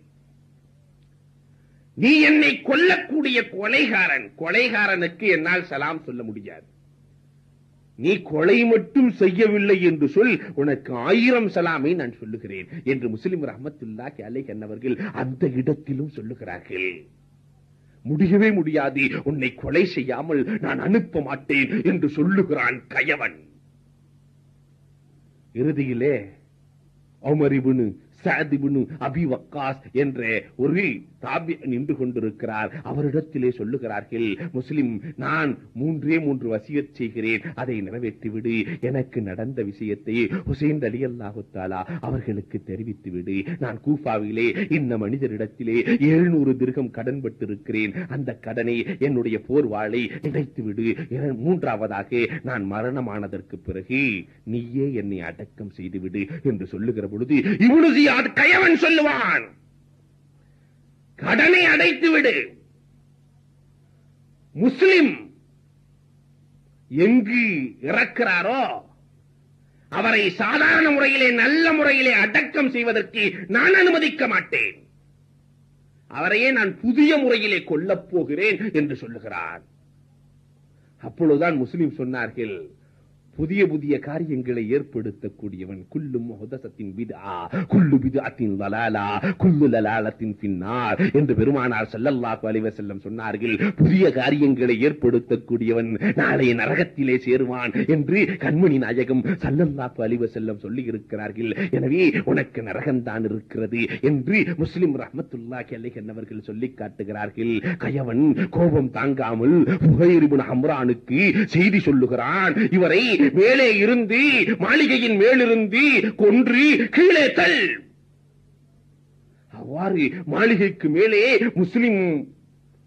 S2: நீ என்னை கொல்லக்கூடிய கொலைகாரன் கொலைகாரனுக்கு என்னால் சலாம் சொல்ல முடியாது நீ கொலை மட்டும் செய்யவில்லை என்று சொல் உனக்கு ஆயிரம் சலாமை நான் சொல்லுகிறேன் என்று முஸ்லிம் ரஹமத்துல்லா அலை என்னவர்கள் அந்த இடத்திலும் சொல்லுகிறார்கள் முடியவே முடியாது உன்னை கொலை செய்யாமல் நான் அனுப்ப மாட்டேன் என்று சொல்லுகிறான் கயவன் இறுதியிலே அமரிபுனு சாதிபுனு அபி வக்காஸ் என்ற ஒரு தாபி நின்று கொண்டிருக்கிறார் அவரிடத்திலே சொல்லுகிறார்கள் முஸ்லிம் நான் மூன்றே மூன்று வசியத் செய்கிறேன் அதை நிறைவேற்றிவிடு எனக்கு நடந்த விஷயத்தை ஹுசைன் அலி அல்லாஹுத்தாலா அவர்களுக்கு தெரிவித்து விடு நான் கூஃபாவிலே இந்த மனிதரிடத்திலே எழுநூறு திருகம் கடன் பட்டிருக்கிறேன் அந்த கடனை என்னுடைய போர்வாளை நினைத்து விடு இர- மூன்றாவதாக நான் மரணமானதற்கு பிறகு நீயே என்னை அடக்கம் செய்துவிடு என்று சொல்லுகிற பொழுது இவனு அது கயவன் சொல்லுவான் கடனை அடைத்து விடு முஸ்லிம் எங்கு இறக்கிறாரோ அவரை சாதாரண முறையிலே நல்ல முறையிலே அடக்கம் செய்வதற்கு நான் அனுமதிக்க மாட்டேன் அவரையே நான் புதிய முறையிலே கொல்லப் போகிறேன் என்று சொல்லுகிறார் அப்பொழுதுதான் முஸ்லிம் சொன்னார்கள் புதிய புதிய காரியங்களை ஏற்படுத்தக்கூடியவன் குல்லு முஹதசத்தின் பிதா குல்லு பிதாத்தின் லலாலா குல்லு லலாலத்தின் பின்னார் என்று பெருமானார் ஸல்லல்லாஹு அலைஹி வஸல்லம் சொன்னார்கள் புதிய காரியங்களை ஏற்படுத்தக்கூடியவன் நாளை நரகத்திலே சேருவான் என்று கண்மணி நாயகம் ஸல்லல்லாஹு அலைஹி வஸல்லம் சொல்லி இருக்கிறார்கள் எனவே உனக்கு நரகம்தான் இருக்கிறது என்று முஸ்லிம் ரஹ்மத்துல்லாஹி அலைஹி என்னவர்கள் சொல்லி காட்டுகிறார்கள் கயவன் கோபம் தாங்காமல் புகைர் இப்னு ஹம்ரானுக்கு செய்தி சொல்லுகிறான் இவரை மேலே இருந்து மாளிகையின் மேலிருந்து கொன்று கீழே தள் அவ்வாறு மாளிகைக்கு மேலே முஸ்லிம்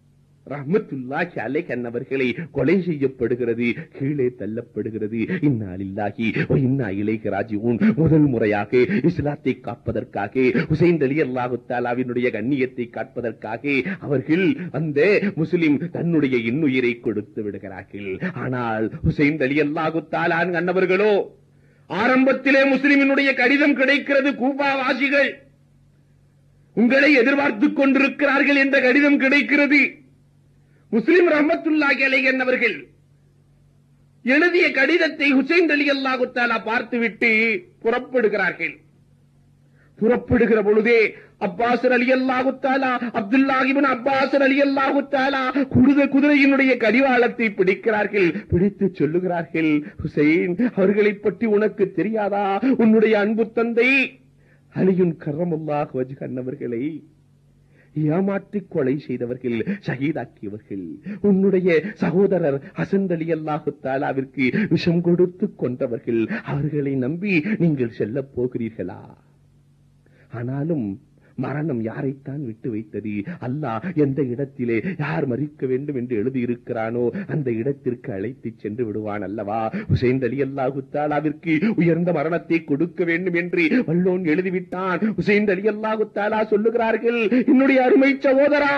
S2: ரஹ்மத்துல்லாஹி அலைஹ் அன்னவர்களை கொலை செய்யப்படுகிறது கீழே தள்ளப்படுகிறது இன்னாலில்லாஹி வ இன்னா இலைஹி ராஜிஊன் முதல் முறையாக இஸ்லாத்தை காப்பதற்காக ஹுசைன் அலி அல்லாஹு தாலாவினுடைய கண்ணியத்தை காப்பதற்காக அவர்கள் அந்த முஸ்லிம் தன்னுடைய இன்னுயிரை கொடுத்து விடுகிறார்கள் ஆனால் ஹுசைன் அலி அல்லாஹு தாலான் அன்னவர்களோ ஆரம்பத்திலே முஸ்லிமினுடைய கடிதம் கிடைக்கிறது கூபா வாசிகள் உங்களை எதிர்பார்த்துக் கொண்டிருக்கிறார்கள் என்ற கடிதம் கிடைக்கிறது முஸ்லிம் ரஹமத்துல்லாஹி அலைஹி என்பவர்கள் எழுதிய கடிதத்தை ஹுசைன் அலி அல்லாஹு தாலா பார்த்துவிட்டு புறப்படுகிறார்கள் புறப்படுகிற பொழுதே அப்பாசர் அலி அல்லாஹு தாலா அப்துல்லாஹிபின் அப்பாசர் அலி அல்லாஹு தாலா குடுத குதிரையினுடைய கடிவாளத்தை பிடிக்கிறார்கள் பிடித்து சொல்லுகிறார்கள் ஹுசைன் அவர்களை பற்றி உனக்கு தெரியாதா உன்னுடைய அன்பு தந்தை அலியுன் கரமுல்லாஹ் வஜ்கன்னவர்களை ஏமாற்றி கொலை செய்தவர்கள் ஷஹீதாக்கியவர்கள் உன்னுடைய சகோதரர் ஹசன் அலி அல்லாஹு தாலாவிற்கு விஷம் கொடுத்து கொண்டவர்கள் அவர்களை நம்பி நீங்கள் செல்லப் போகிறீர்களா ஆனாலும் மரணம் யாரைத்தான் விட்டு வைத்தது அல்லாஹ் எந்த இடத்திலே யார் மறிக்க வேண்டும் என்று எழுதியிருக்கிறானோ அந்த இடத்திற்கு அழைத்து சென்று விடுவான் அல்லவா ஹுசைன் அலி அல்லாஹு தாலாவிற்கு உயர்ந்த மரணத்தை கொடுக்க வேண்டும் என்று வல்லோன் எழுதிவிட்டான் ஹுசைன் அலி அல்லாஹு தாலா சொல்லுகிறார்கள் என்னுடைய அருமை சகோதரா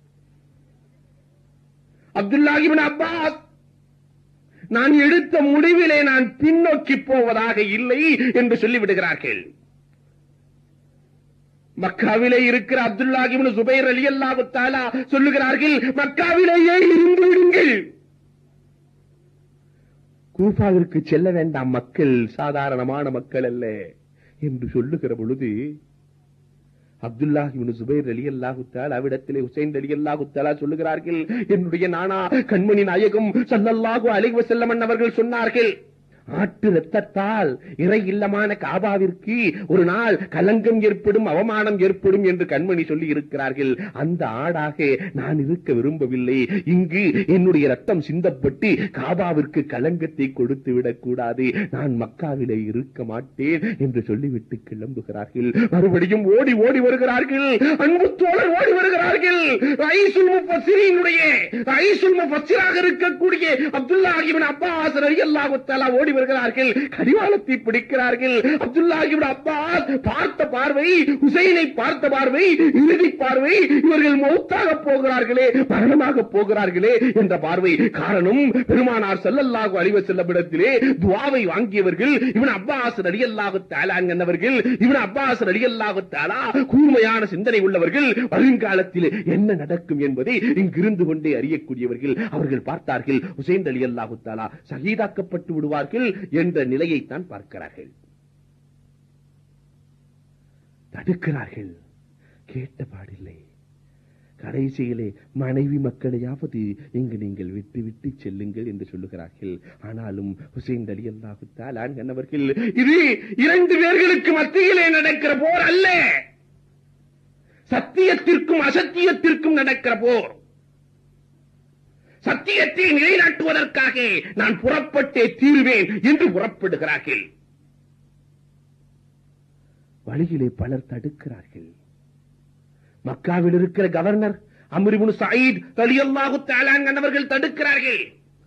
S2: அப்துல்லாஹிபின் அப்பாஸ் நான் எடுத்த முடிவிலே நான் பின்னோக்கி போவதாக இல்லை என்று சொல்லிவிடுகிறார்கள் மக்காவிலே இருக்கிற அப்துல்லாஹிபின் சுபைர் அலி அல்லாஹு தாலா சொல்லுகிறார்கள் மக்காவிலேயே இருந்து விடுங்கள் கூஃபாவிற்கு செல்ல வேண்டாம் மக்கள் சாதாரணமான மக்கள் அல்ல என்று சொல்லுகிற பொழுது அப்துல்லாஹிபின் சுபைர் அலி அல்லாஹு தாலா அவிடத்திலே ஹுசைன் அலி அல்லாஹு தாலா சொல்லுகிறார்கள் என்னுடைய நானா கண்மணி நாயகம் சல்லல்லாஹு அலைஹி வஸல்லம் அவர்கள் சொன்னார்கள் ஆட்டு ரத்தத்தால் இறை இல்லமான காபாவிற்கு ஒரு நாள் கலங்கம் ஏற்படும் அவமானம் ஏற்படும் என்று கண்மணி சொல்லி இருக்கிறார்கள் அந்த ஆடாக நான் இருக்க விரும்பவில்லை இங்கு என்னுடைய ரத்தம் சிந்தப்பட்டு காபாவிற்கு கலங்கத்தை கொடுத்து விடக் கூடாது நான் மக்காவிலே இருக்க மாட்டேன் என்று சொல்லிவிட்டு கிளம்புகிறார்கள் மறுபடியும் ஓடி ஓடி வருகிறார்கள் அன்பு தோழர் ஓடி வருகிறார்கள் ரைசுல் முஃபஸ்ஸிரீனுடைய ரைசுல் முஃபஸ்ஸிராக இருக்கக்கூடிய அப்துல்லாஹிபின் அப்பாஸ் ரலியல்லாஹு தஆலா ஓடி வருகிறார்கள் கடிவாளத்தை பிடிக்கிறார்கள் அப்துல்லாஹிபின் அப்பாஸ் பார்த்த பார்வை ஹுசைனை பார்த்த பார்வை இறுதி பார்வை இவர்கள் மௌத்தாக போகிறார்களே மரணமாக போகிறார்களே என்ற பார்வை காரணம் பெருமானார் ஸல்லல்லாஹு அலைஹி வஸல்லமிடத்திலே துஆவை வாங்கியவர்கள் இவன் அப்பாஸ் ரலியல்லாஹு தஆலா என்பவர்கள் இவன் அப்பாஸ் ரலியல்லாஹு தஆலா கூர்மையான சிந்தனை உள்ளவர்கள் வருங்காலத்தில் என்ன நடக்கும் என்பதை இங்கிருந்து கொண்டே அறியக்கூடியவர்கள் அவர்கள் பார்த்தார்கள் ஹுசைன் அலி அல்லாஹு தாலா சகிதாக்கப்பட்டு விடுவார்கள் என்ற நிலையைத்தான் பார்க்கிறார்கள் தடுக்கிறார்கள் கேட்ட பாடில்லை கடைசியிலே மனைவி மக்களையாவது இங்கு நீங்கள் விட்டு விட்டு செல்லுங்கள் என்று சொல்லுகிறார்கள் ஆனாலும் ஹுசைன் அலி அல்லாஹு தாலான் என்னவர்கள் இது இரண்டு பேர்களுக்கு மத்தியிலே நடக்கிற போர் அல்ல சத்தியத்திற்கும் அசத்தியத்திற்கும் நடக்கிற போர் சத்தியத்தை நிலைநாட்டுவதற்காக நான் புறப்பட்டே தீருவேன் என்று புறப்படுகிறார்கள் வழியிலே பலர் தடுக்கிறார்கள் மக்காவில் இருக்கிற கவர்னர் அம்ரிபுன் சயீத் ரலியல்லாஹு தஆலான் அவர்கள் தடுக்கிறார்கள்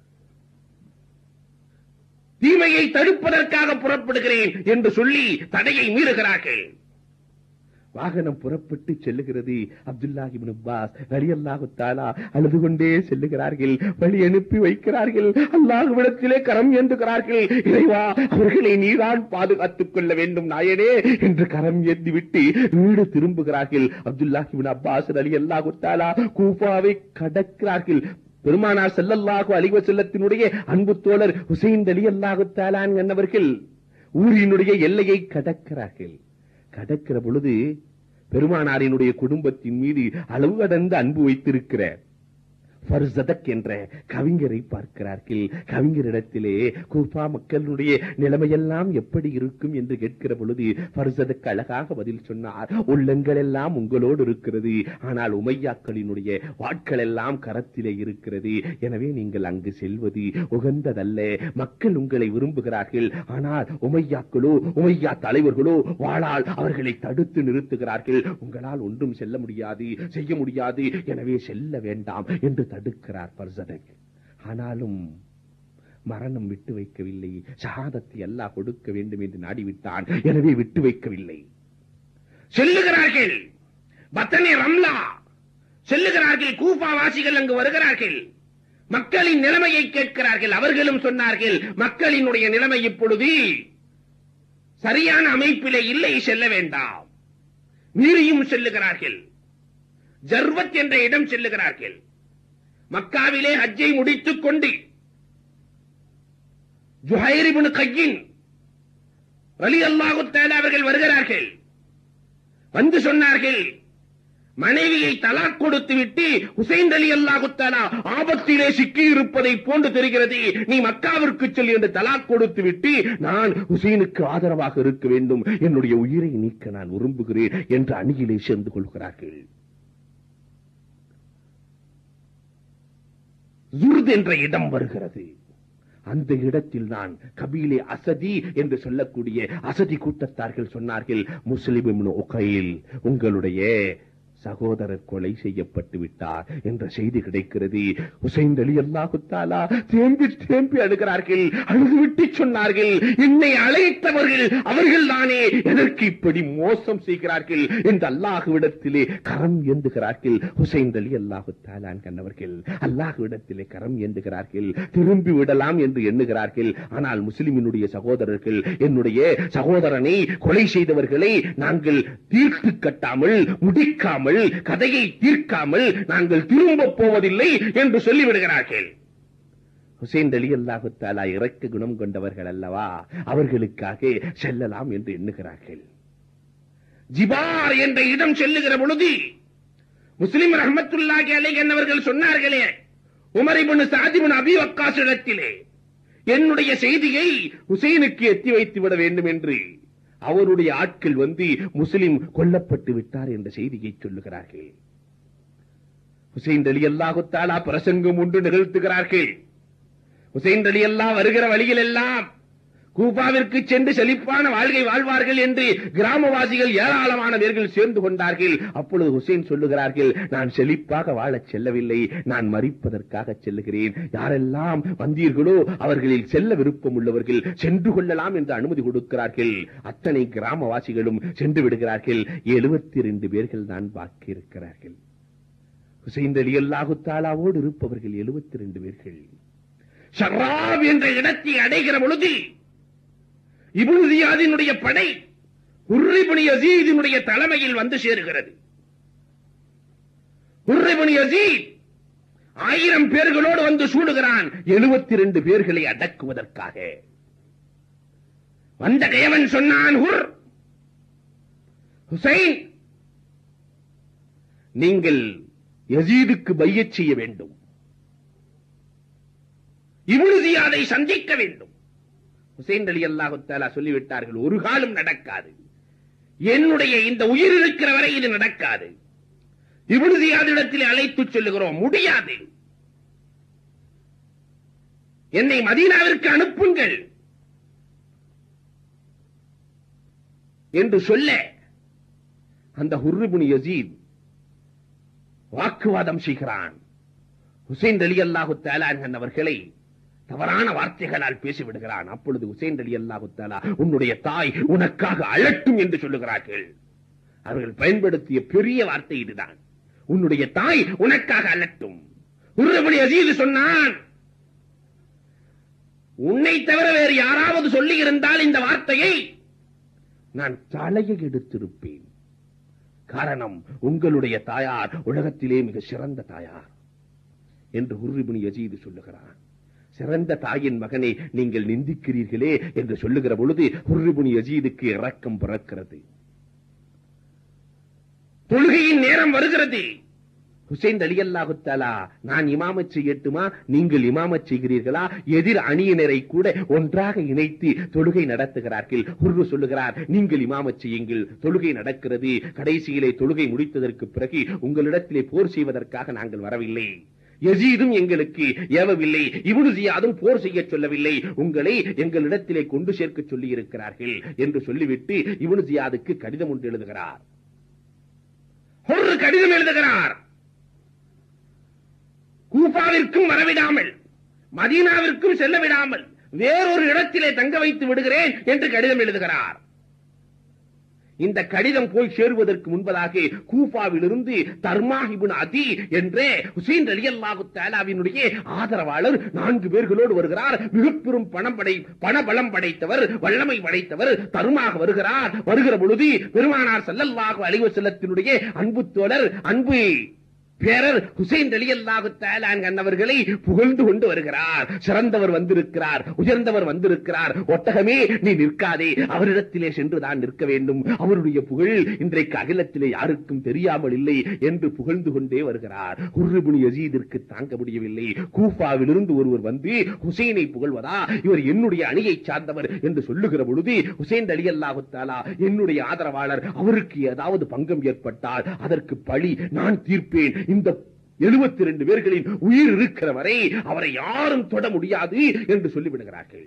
S2: தீமையை தடுப்பதற்காக புறப்படுகிறேன் என்று சொல்லி தடையை மீறுகிறார்கள் வாகனம் புறப்பட்டு செல்லுகிறது அப்துல்லாஹிபின் அப்பாஸ் ரலியல்லாஹு தஆலா அழுது கொண்டே செல்லுகிறார்கள் வழி அனுப்பி வைக்கிறார்கள் அல்லாஹ்விடத்திலே கரம் ஏந்துகிறார்கள் இறைவா அவர்களை நீதான் பாதுகாத்துக் கொள்ள வேண்டும் நாயனே என்று கரம் ஏந்தி விட்டு வீடு திரும்புகிறார்கள் அப்துல்லாஹிபின் அப்பாஸ் ரலியல்லாஹு தஆலா கூஃபாவை கடக்கிறார்கள் பெருமானார் ஸல்லல்லாஹு அலைஹி வஸல்லத்தினுடைய அன்பு தோழர் ஹுசைன் ரலியல்லாஹு தஆலான் என்னவர்கள் ஊரினுடைய எல்லையை கடக்கிறார்கள் கடக்கிற பொழுது பெருமானாரினுடைய குடும்பத்தின் மீது அளவு கடந்த அன்பு வைத்திருக்கிற ஃபர்சதக் என்ற கவிஞரை பார்க்கிறார்கள் கவிஞரிடத்திலே கூஃபா மக்களுடைய நிலைமையெல்லாம் எப்படி இருக்கும் என்று கேட்கிற பொழுது ஃபர்சதக் அழகாக பதில் சொன்னார் உள்ளங்கள் எல்லாம் உங்களோடு இருக்கிறது ஆனால் உமையாக்களினுடைய வாட்கள் எல்லாம் கரத்திலே இருக்கிறது எனவே நீங்கள் அங்கு செல்வது உகந்ததல்ல மக்கள் உங்களை விரும்புகிறார்கள் ஆனால் உமையாக்களோ உமையா தலைவர்களோ வாளால் அவர்களை தடுத்து நிறுத்துகிறார்கள் உங்களால் ஒன்றும் செல்ல முடியாது செய்ய முடியாது எனவே செல்ல வேண்டாம் என்று தடுக்கிறார் பர்சதக் ஆனாலும் மரணம் விட்டு வைக்கவில்லை ஷஹாதத்தை அல்லாஹ் கொடுக்க வேண்டும் என்று நாடிவிட்டான் எனவே விட்டு வைக்கவில்லை செல்லுகிறார்கள் பத்தனே ரம்லா செல்லுகிறார்கள் கூஃபா வாசிகள் அங்கு வருகிறார்கள் மக்களின் நிலைமையை கேட்கிறார்கள் அவர்களும் சொன்னார்கள் மக்களினுடைய நிலைமை இப்பொழுது சரியான அமைப்பிலே இல்லை செல்ல வேண்டாம் மீறியும் செல்லுகிறார்கள் ஜர்வத் என்ற இடம் செல்லுகிறார்கள் மக்காவிலே ஹஜ்ஜை முடித்துக் கொண்டு ஜுஹைரிபுன் கையின் வலி அல்லாஹு அவர்கள் வருகிறார்கள் வந்து சொன்னார்கள் மனைவியை தலாக் கொடுத்து விட்டு ஹுசைன் அலி அல்லாஹு தாலா ஆபத்திலே சிக்கி இருப்பதை போன்று தெரிகிறது நீ மக்காவிற்கு செல் என்று தலாக் கொடுத்து விட்டு நான் ஹுசைனுக்கு ஆதரவாக இருக்க வேண்டும் என்னுடைய உயிரை நீக்க நான் விரும்புகிறேன் என்று அணியிலே சேர்ந்து கொள்கிறார்கள் ஜுர்த் என்ற இடம் வருகிறது அந்த இடத்தில் தான் கபீலே அசதி என்று சொல்லக்கூடிய அசதி கூட்டத்தார்கள் சொன்னார்கள் முஸ்லிம் உகையில் உங்களுடைய சகோதரர் கொலை செய்யப்பட்டு விட்டார் என்ற செய்தி கிடைக்கிறது ஹுசைன் அலி அல்லாஹு தாலா தேம்பி தேம்பி அழுகிறார்கள் அழுதுவிட்டு சொன்னார்கள் என்னை அழைத்தவர்கள் அவர்கள் தானே எதற்கு இப்படி மோசம் செய்கிறார்கள் என்று அல்லாஹுவிடத்திலே கரம் ஏந்துகிறார்கள் ஹுசைன் அலி அல்லாஹு தாலான் கண்ணவர்கள் அல்லாஹுவிடத்திலே கரம் ஏந்துகிறார்கள் திரும்பி விடலாம் என்று எண்ணுகிறார்கள் ஆனால் முஸ்லிமினுடைய சகோதரர்கள் என்னுடைய சகோதரனை கொலை செய்தவர்களை நாங்கள் தீர்த்து கட்டாமல் முடிக்காமல் கதையை தீர்க்காமல் நாங்கள் திரும்ப போவதில்லை என்று சொல்லிவிடுகிறார்கள் ஹுசைன் அலி அல்லாஹு தாலா இறக்க குணம் கொண்டவர்கள் அல்லவா அவர்களுக்காக செல்லலாம் என்று எண்ணுகிறார்கள் ஜிபார் என்ற இடம் செல்லுகிற பொழுது முஸ்லிம் ரஹமத்துல்லாஹி அலை என்னவர்கள் சொன்னார்களே உமரிபுன் சாதிபுன் அபி வக்காஸ் இடத்திலே என்னுடைய செய்தியை ஹுசைனுக்கு எத்தி வைத்து விட வேண்டும் என்று அவருடைய ஆட்கள் வந்து முஸ்லிம் கொல்லப்பட்டு விட்டார் என்ற செய்தியை சொல்லுகிறார்கள் ஹுசைன் அலி அல்லாஹு தாலா பிரசங்கம் ஒன்று நிகழ்த்துகிறார்கள் ஹுசைன் அலி அல்லா வருகிற வழியில் எல்லாம் கூபாவிற்கு சென்று செழிப்பான வாழ்க்கை வாழ்வார்கள் என்று கிராமவாசிகள் ஏராளமான பேர்கள் சேர்ந்து கொண்டார்கள் அப்பொழுது ஹுசைன் சொல்லுகிறார்கள் நான் செழிப்பாக வாழச் செல்லவில்லை நான் மறிப்பதற்காக செல்லுகிறேன் யாரெல்லாம் வந்தீர்களோ அவர்களில் செல்ல விருப்பம் உள்ளவர்கள் சென்று கொள்ளலாம் என்று அனுமதி கொடுக்கிறார்கள் அத்தனை கிராமவாசிகளும் சென்று விடுகிறார்கள் எழுபத்தி ரெண்டு பேர்கள் தான் பாக்கி இருக்கிறார்கள் ஹுசைன் அலி அல்லாஹு தாலாவோடு இருப்பவர்கள் எழுபத்தி ரெண்டு பேர்கள் ஷர்ராப் என்ற இடத்தை அடைகிற பொழுது இப்னு ஜியாதினுடைய படை உர்ரிபுனி யசீதினுடைய தலைமையில் வந்து சேருகிறது உர்ரிபுனி யசீத் ஆயிரம் பேர்களோடு வந்து சூடுகிறான் எழுபத்தி ரெண்டு பேர்களை அடக்குவதற்காக வந்த கயவன் சொன்னான் ஹுர் ஹுசைன் நீங்கள் யசீதுக்கு பையச் செய்ய வேண்டும் இப்னு ஜியாதை சந்திக்க வேண்டும் ஹுசைன் அலி அல்லாஹு தாலா சொல்லிவிட்டார்கள் ஒரு காலம் நடக்காது என்னுடைய இந்த உயிர் இருக்கிற வரை இது நடக்காது இப்னு ஜியாதிடத்தில் அழைத்து சொல்லுகிறோம் முடியாது என்னை மதீனாவிற்கு அனுப்புங்கள் என்று சொல்ல அந்த ஹுர்ரிபுன் யசீத் வாக்குவாதம் செய்கிறான் ஹுசைன் அலி அல்லாஹு தாலான் அவர்களை தவறான வார்த்தைகளால் பேசிவிடுகிறான் அப்பொழுது ஹுசைன் அலி அல்லாஹு தாலா உன்னுடைய தாய் உனக்காக அழட்டும் என்று சொல்லுகிறார்கள் அவர்கள் பயன்படுத்திய பெரிய வார்த்தை இதுதான் உன்னுடைய தாய் உனக்காக அழட்டும் உருபடி அசீது சொன்னான் உன்னை தவிர வேறு யாராவது சொல்லி இருந்தால் இந்த வார்த்தையை நான் தலையை எடுத்திருப்பேன் காரணம் உங்களுடைய தாயார் உலகத்திலே மிக சிறந்த தாயார் என்று உருபினி யசீது சொல்லுகிறான் சிறந்த தாயின் மகனை நீங்கள் நிந்திக்கிறீர்களே என்று சொல்லுகிற பொழுது உருபினி யசீதுக்கு இறக்கம் பிறக்கிறது தொழுகையின் நேரம் வருகிறது ஹுசைன் அலி அல்லாஹுத்தாலா நான் இமாமத் செய்யட்டுமா நீங்கள் இமாமத் செய்கிறீர்களா எதிர் அணியினரை கூட ஒன்றாக இணைத்து தொழுகை நடத்துகிறார்கள் குர்ரு சொல்லுகிறார் நீங்கள் இமாமத் செய்யுங்கள் தொழுகை நடக்கிறது கடைசியிலே தொழுகை முடித்ததற்கு பிறகு உங்களிடத்திலே போர் செய்வதற்காக நாங்கள் வரவில்லை யசீதும் எங்களுக்கு ஏவவில்லை இப்னு ஜியாதும் போர் செய்ய சொல்லவில்லை உங்களை எங்களிடத்திலே கொண்டு சேர்க்க சொல்லி இருக்கிறார்கள் என்று சொல்லிவிட்டு இப்னு ஜியாதுக்கு கடிதம் ஒன்று எழுதுகிறார் ஒரு கடிதம் எழுதுகிறார் கூஃபாவிற்கும் வரவிடாமல் மதீனாவிற்கும் செல்ல விடாமல் வேறொரு இடத்திலே தங்க வைத்து விடுகிறேன் என்று கடிதம் எழுதுகிறார் இந்த கடிதம் போய் சேருவதற்கு முன்பதாக கூஃபாவிலிருந்து தர்மாஹிபுன் அதி என்றே ஹுசைன் அலி அல்லாஹு தாலாவினுடைய ஆதரவாளர் நான்கு பேர்களோடு வருகிறார் மிக பெரும் பணம் படை பணபலம் படைத்தவர் வல்லமை படைத்தவர் தருமாக வருகிறார் வருகிற பொழுது பெருமானார் ஸல்லல்லாஹு அலைஹி வஸல்லத்தினுடைய அன்பு தோழர் அன்பு பேரர் ஹுசைன் அலி அல்லாஹு தாலான் அன்னவர்களை புகழ்ந்து கொண்டு வருகிறார் சிறந்தவர் வந்திருக்கிறார் உயர்ந்தவர் வந்திருக்கிறார் ஒட்டகமே நீ நிற்காதே அவரிடத்திலே சென்றுதான் நிற்க வேண்டும் அவருடைய புகழ் இன்றைக்கு அகிலத்திலே யாருக்கும் தெரியாமல் இல்லை என்று புகழ்ந்து கொண்டே வருகிறார் உருபுனி யசீதிற்கு தாங்க முடியவில்லை கூஃபாவிலிருந்து ஒருவர் வந்து ஹுசைனை புகழ்வதா இவர் என்னுடைய அணியை சார்ந்தவர் என்று சொல்லுகிற பொழுது ஹுசைன் அலி அல்லாஹு தாலா என்னுடைய ஆதரவாளர் அவருக்கு ஏதாவது பங்கம் ஏற்பட்டால் அதற்கு பழி நான் தீர்ப்பேன் இந்த எழுபத்தி ரெண்டு பேர்களின் உயிர் இருக்கிற வரை அவரை யாரும் தொட முடியாது என்று சொல்லிவிடுகிறார்கள்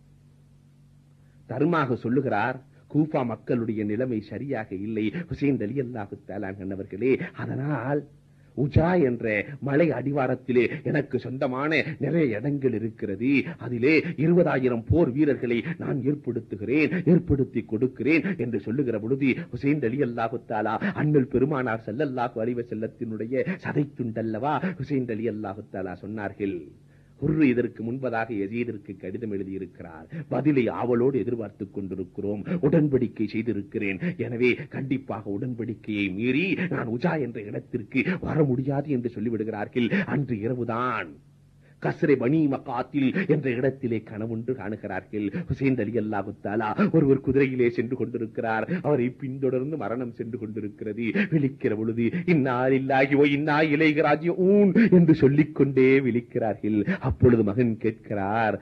S2: தருமாக சொல்லுகிறார் கூஃபா மக்களுடைய நிலைமை சரியாக இல்லை ஹுசைன் அலி அல்லாஹு தாலான் அவர்களே அதனால் உஜா என்ற மலை அடிவாரத்திலே எனக்கு சொந்தமான நிறைய இடங்கள் இருக்கிறது அதிலே இருபதாயிரம் போர் வீரர்களை நான் ஏற்படுத்துகிறேன் ஏற்படுத்தி கொடுக்கிறேன் என்று சொல்லுகிற பொழுது ஹுசைன் அலி அல்லாஹு தாலா அண்ணல் பெருமானார் செல்லல்லாஹு அலிவ செல்லத்தினுடைய சதைத்துண்டல்லவா ஹுசைன் அலி அல்லாஹு தாலா சொன்னார்கள் குர்ரு இதற்கு முன்பதாக எசீதிற்கு கடிதம் எழுதியிருக்கிறார் பதிலை ஆவலோடு எதிர்பார்த்துக் கொண்டிருக்கிறோம் உடன்படிக்கை செய்திருக்கிறேன் எனவே கண்டிப்பாக உடன்படிக்கையை மீறி நான் உஜா என்ற இடத்திற்கு வர முடியாது என்று சொல்லிவிடுகிறார்கள் அன்று இரவுதான் கஸ்ரே பனி மக்காத்தில் என்ற இடத்திலே கனவுண்டு காணுகிறார்கள் ஹுசைன் அலி அல்லாஹு தாலா ஒருவர் குதிரையிலே சென்று கொண்டிருக்கிறார் அவரை பின்தொடர்ந்து மரணம் சென்று கொண்டிருக்கிறது விழிக்கிற பொழுது இன்னாலில்லாகி ஓ இன்னா இலைகராஜி ஊன் என்று சொல்லிக் கொண்டே விழிக்கிறார்கள் அப்பொழுது மகன் கேட்கிறார்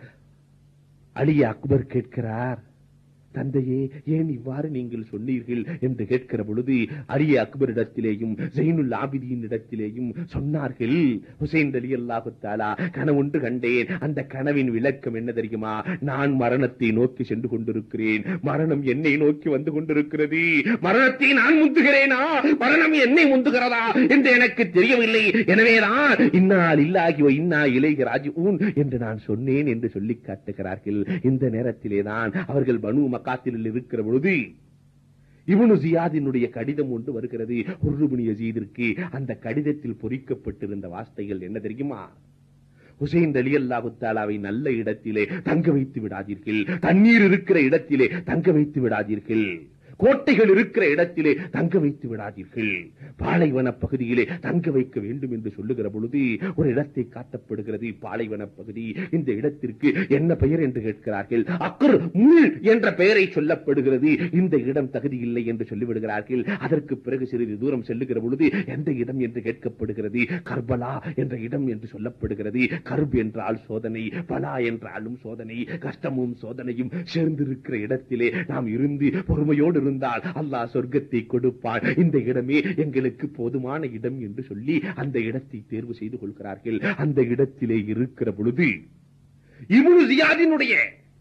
S2: அலி அக்பர் கேட்கிறார் தந்தையே ஏன் இவ்வாறு நீங்கள் சொன்னீர்கள் என்று கேட்கிற பொழுது அரிய அக்பரிடத்திலேயும் ஜெயினுல் ஆபிதியின் இடத்திலேயும் சொன்னார்கள் ஹுசைன் அலி அல்லாஹு தாலா கனவொன்று கண்டேன் அந்த கனவின் விளக்கம் என்ன தெரியுமா நான் மரணத்தை நோக்கி சென்று கொண்டிருக்கிறேன் மரணம் என்னை நோக்கி வந்து கொண்டிருக்கிறது மரணத்தை நான் முந்துகிறேனா மரணம் என்னை முந்துகிறதா என்று எனக்கு தெரியவில்லை எனவேதான் இன்னால் இல்லாகி இன்னா இலைக ராஜி ஊன் என்று நான் சொன்னேன் என்று சொல்லி காட்டுகிறார்கள் இந்த நேரத்திலே தான் அவர்கள் பனு மக்காத்தில் இருக்கிற பொழுது இவனு ஜியாதினுடைய கடிதம் ஒன்று வருகிறது உருபுனி யசீதிற்கு அந்த கடிதத்தில் பொறிக்கப்பட்டிருந்த வார்த்தைகள் என்ன தெரியுமா ஹுசைன் அலி அல்லாஹு தாலாவை நல்ல இடத்திலே தங்க வைத்து விடாதீர்கள் தண்ணீர் இருக்கிற இடத்திலே தங்க வைத்து விடாதீர்கள் கோட்டைகள் இருக்கிற இடத்திலே தங்க வைத்து விடாதீர்கள் பாலைவன பகுதியிலே தங்க வைக்க வேண்டும் என்று சொல்லுகிற பொழுது ஒரு இடத்தை காட்டப்படுகிறது பாலைவன பகுதி இந்த இடத்திற்கு என்ன பெயர் என்று கேட்கிறார்கள் அக்கர் முள் என்ற பெயரை சொல்லப்படுகிறது இந்த இடம் தகுதி இல்லை என்று சொல்லிவிடுகிறார்கள் அதற்கு பிறகு சிறிது தூரம் செல்லுகிற பொழுது எந்த இடம் என்று கேட்கப்படுகிறது கர்பலா என்ற இடம் என்று சொல்லப்படுகிறது கர்ப் என்றால் சோதனை பலா என்றாலும் சோதனை கஷ்டமும் சோதனையும் சேர்ந்திருக்கிற இடத்திலே நாம் இருந்து பொறுமையோடு இருந்தால் அல்லாஹ் சொர்க்கத்தை கொடுப்பான் இந்த இடமே எங்களுக்கு போதுமான இடம் என்று சொல்லி அந்த இடத்தை தேர்வு செய்து கொள்கிறார்கள் அந்த இடத்திலே இருக்கிற பொழுது இப்னு ஜியாதினுடைய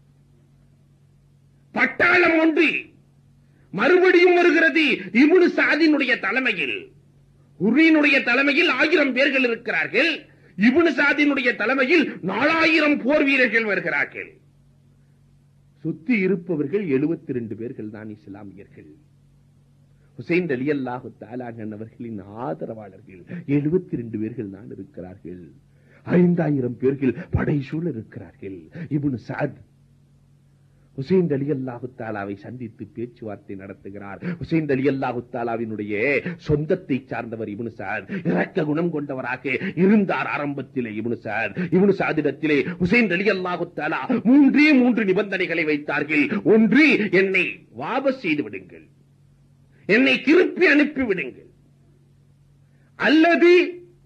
S2: பட்டாளம் ஒன்று மறுபடியும் வருகிறது இப்னு சாதினுடைய தலைமையில் உரியினுடைய தலைமையில் ஆயிரம் பேர்கள் இருக்கிறார்கள் இப்னு சாதினுடைய தலைமையில் நாலாயிரம் போர் வீரர்கள் வருகிறார்கள் சுத்தி இருப்பவர்கள் 72 ரெண்டு பேர்கள் தான் இஸ்லாமியர்கள் ஹுசைன் அலி அல்லாஹு தாலான் அவர்களின் ஆதரவாளர்கள் 72 ரெண்டு பேர்கள் தான் இருக்கிறார்கள் ஐந்தாயிரம் பேர்கள் படைசூழ இருக்கிறார்கள் இப்னு சாத் ஹுசைன் அலி அல்லாஹு தாலாவை சந்தித்து பேச்சுவார்த்தை நடத்துகிறார் ஹுசைன் அலி அல்லாஹு தாலாவினுடைய சொந்தத்தை சார்ந்தவர் இப்னு சாத் இரக்க குணம் கொண்டவராக இருந்தார் ஆரம்பத்திலே இப்னு சாத் இப்னு சாதிடத்திலே ஹுசைன் அலி அல்லாஹு தாலா மூன்றே மூன்று நிபந்தனைகளை வைத்தார்கள் ஒன்று என்னை வாபஸ் செய்து விடுங்கள் என்னை திருப்பி அனுப்பி விடுங்கள் அல்லது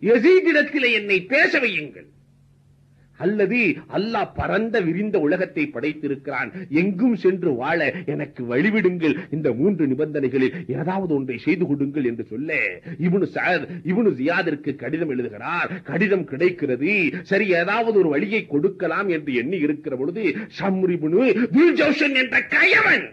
S2: யசீதிடத்திலே என்னை பேச வையுங்கள் அல்லது அல்லாஹ் பரந்த விரிந்த உலகத்தை படைத்திருக்கிறான் எங்கும் சென்று வாழ எனக்கு வழிவிடுங்கள் இந்த மூன்று நிபந்தனைகளில் ஏதாவது ஒன்றை செய்து கொடுங்கள் என்று சொல்ல இவனு சாத் இவனு ஜியாதிற்கு கடிதம் எழுதுகிறார் கடிதம் கிடைக்கிறது சரி ஏதாவது ஒரு வழியை கொடுக்கலாம் என்று எண்ணி இருக்கிற பொழுது ஷம்ரிபுனு துல்ஜௌஷன் என்ற கயவன்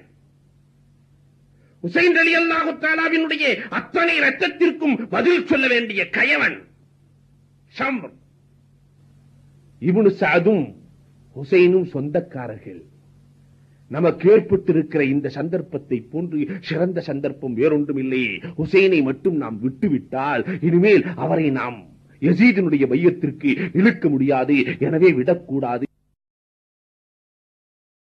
S2: உசைன் அலி அல்லாஹு தாலாவினுடைய அத்தனை ரத்தத்திற்கும் பதில் சொல்ல வேண்டிய கயவன் ஷம்ர் இவனு சாதும் ஹுசைனும் சொந்தக்காரர்கள் நமக்கு ஏற்பட்டிருக்கிற இந்த சந்தர்ப்பத்தை போன்று சிறந்த சந்தர்ப்பம் வேறொன்றும் இல்லை ஹுசைனை மட்டும் நாம் விட்டுவிட்டால் இனிமேல் அவரை நாம் யசீதினுடைய மையத்திற்கு இழுக்க முடியாது எனவே விடக்கூடாது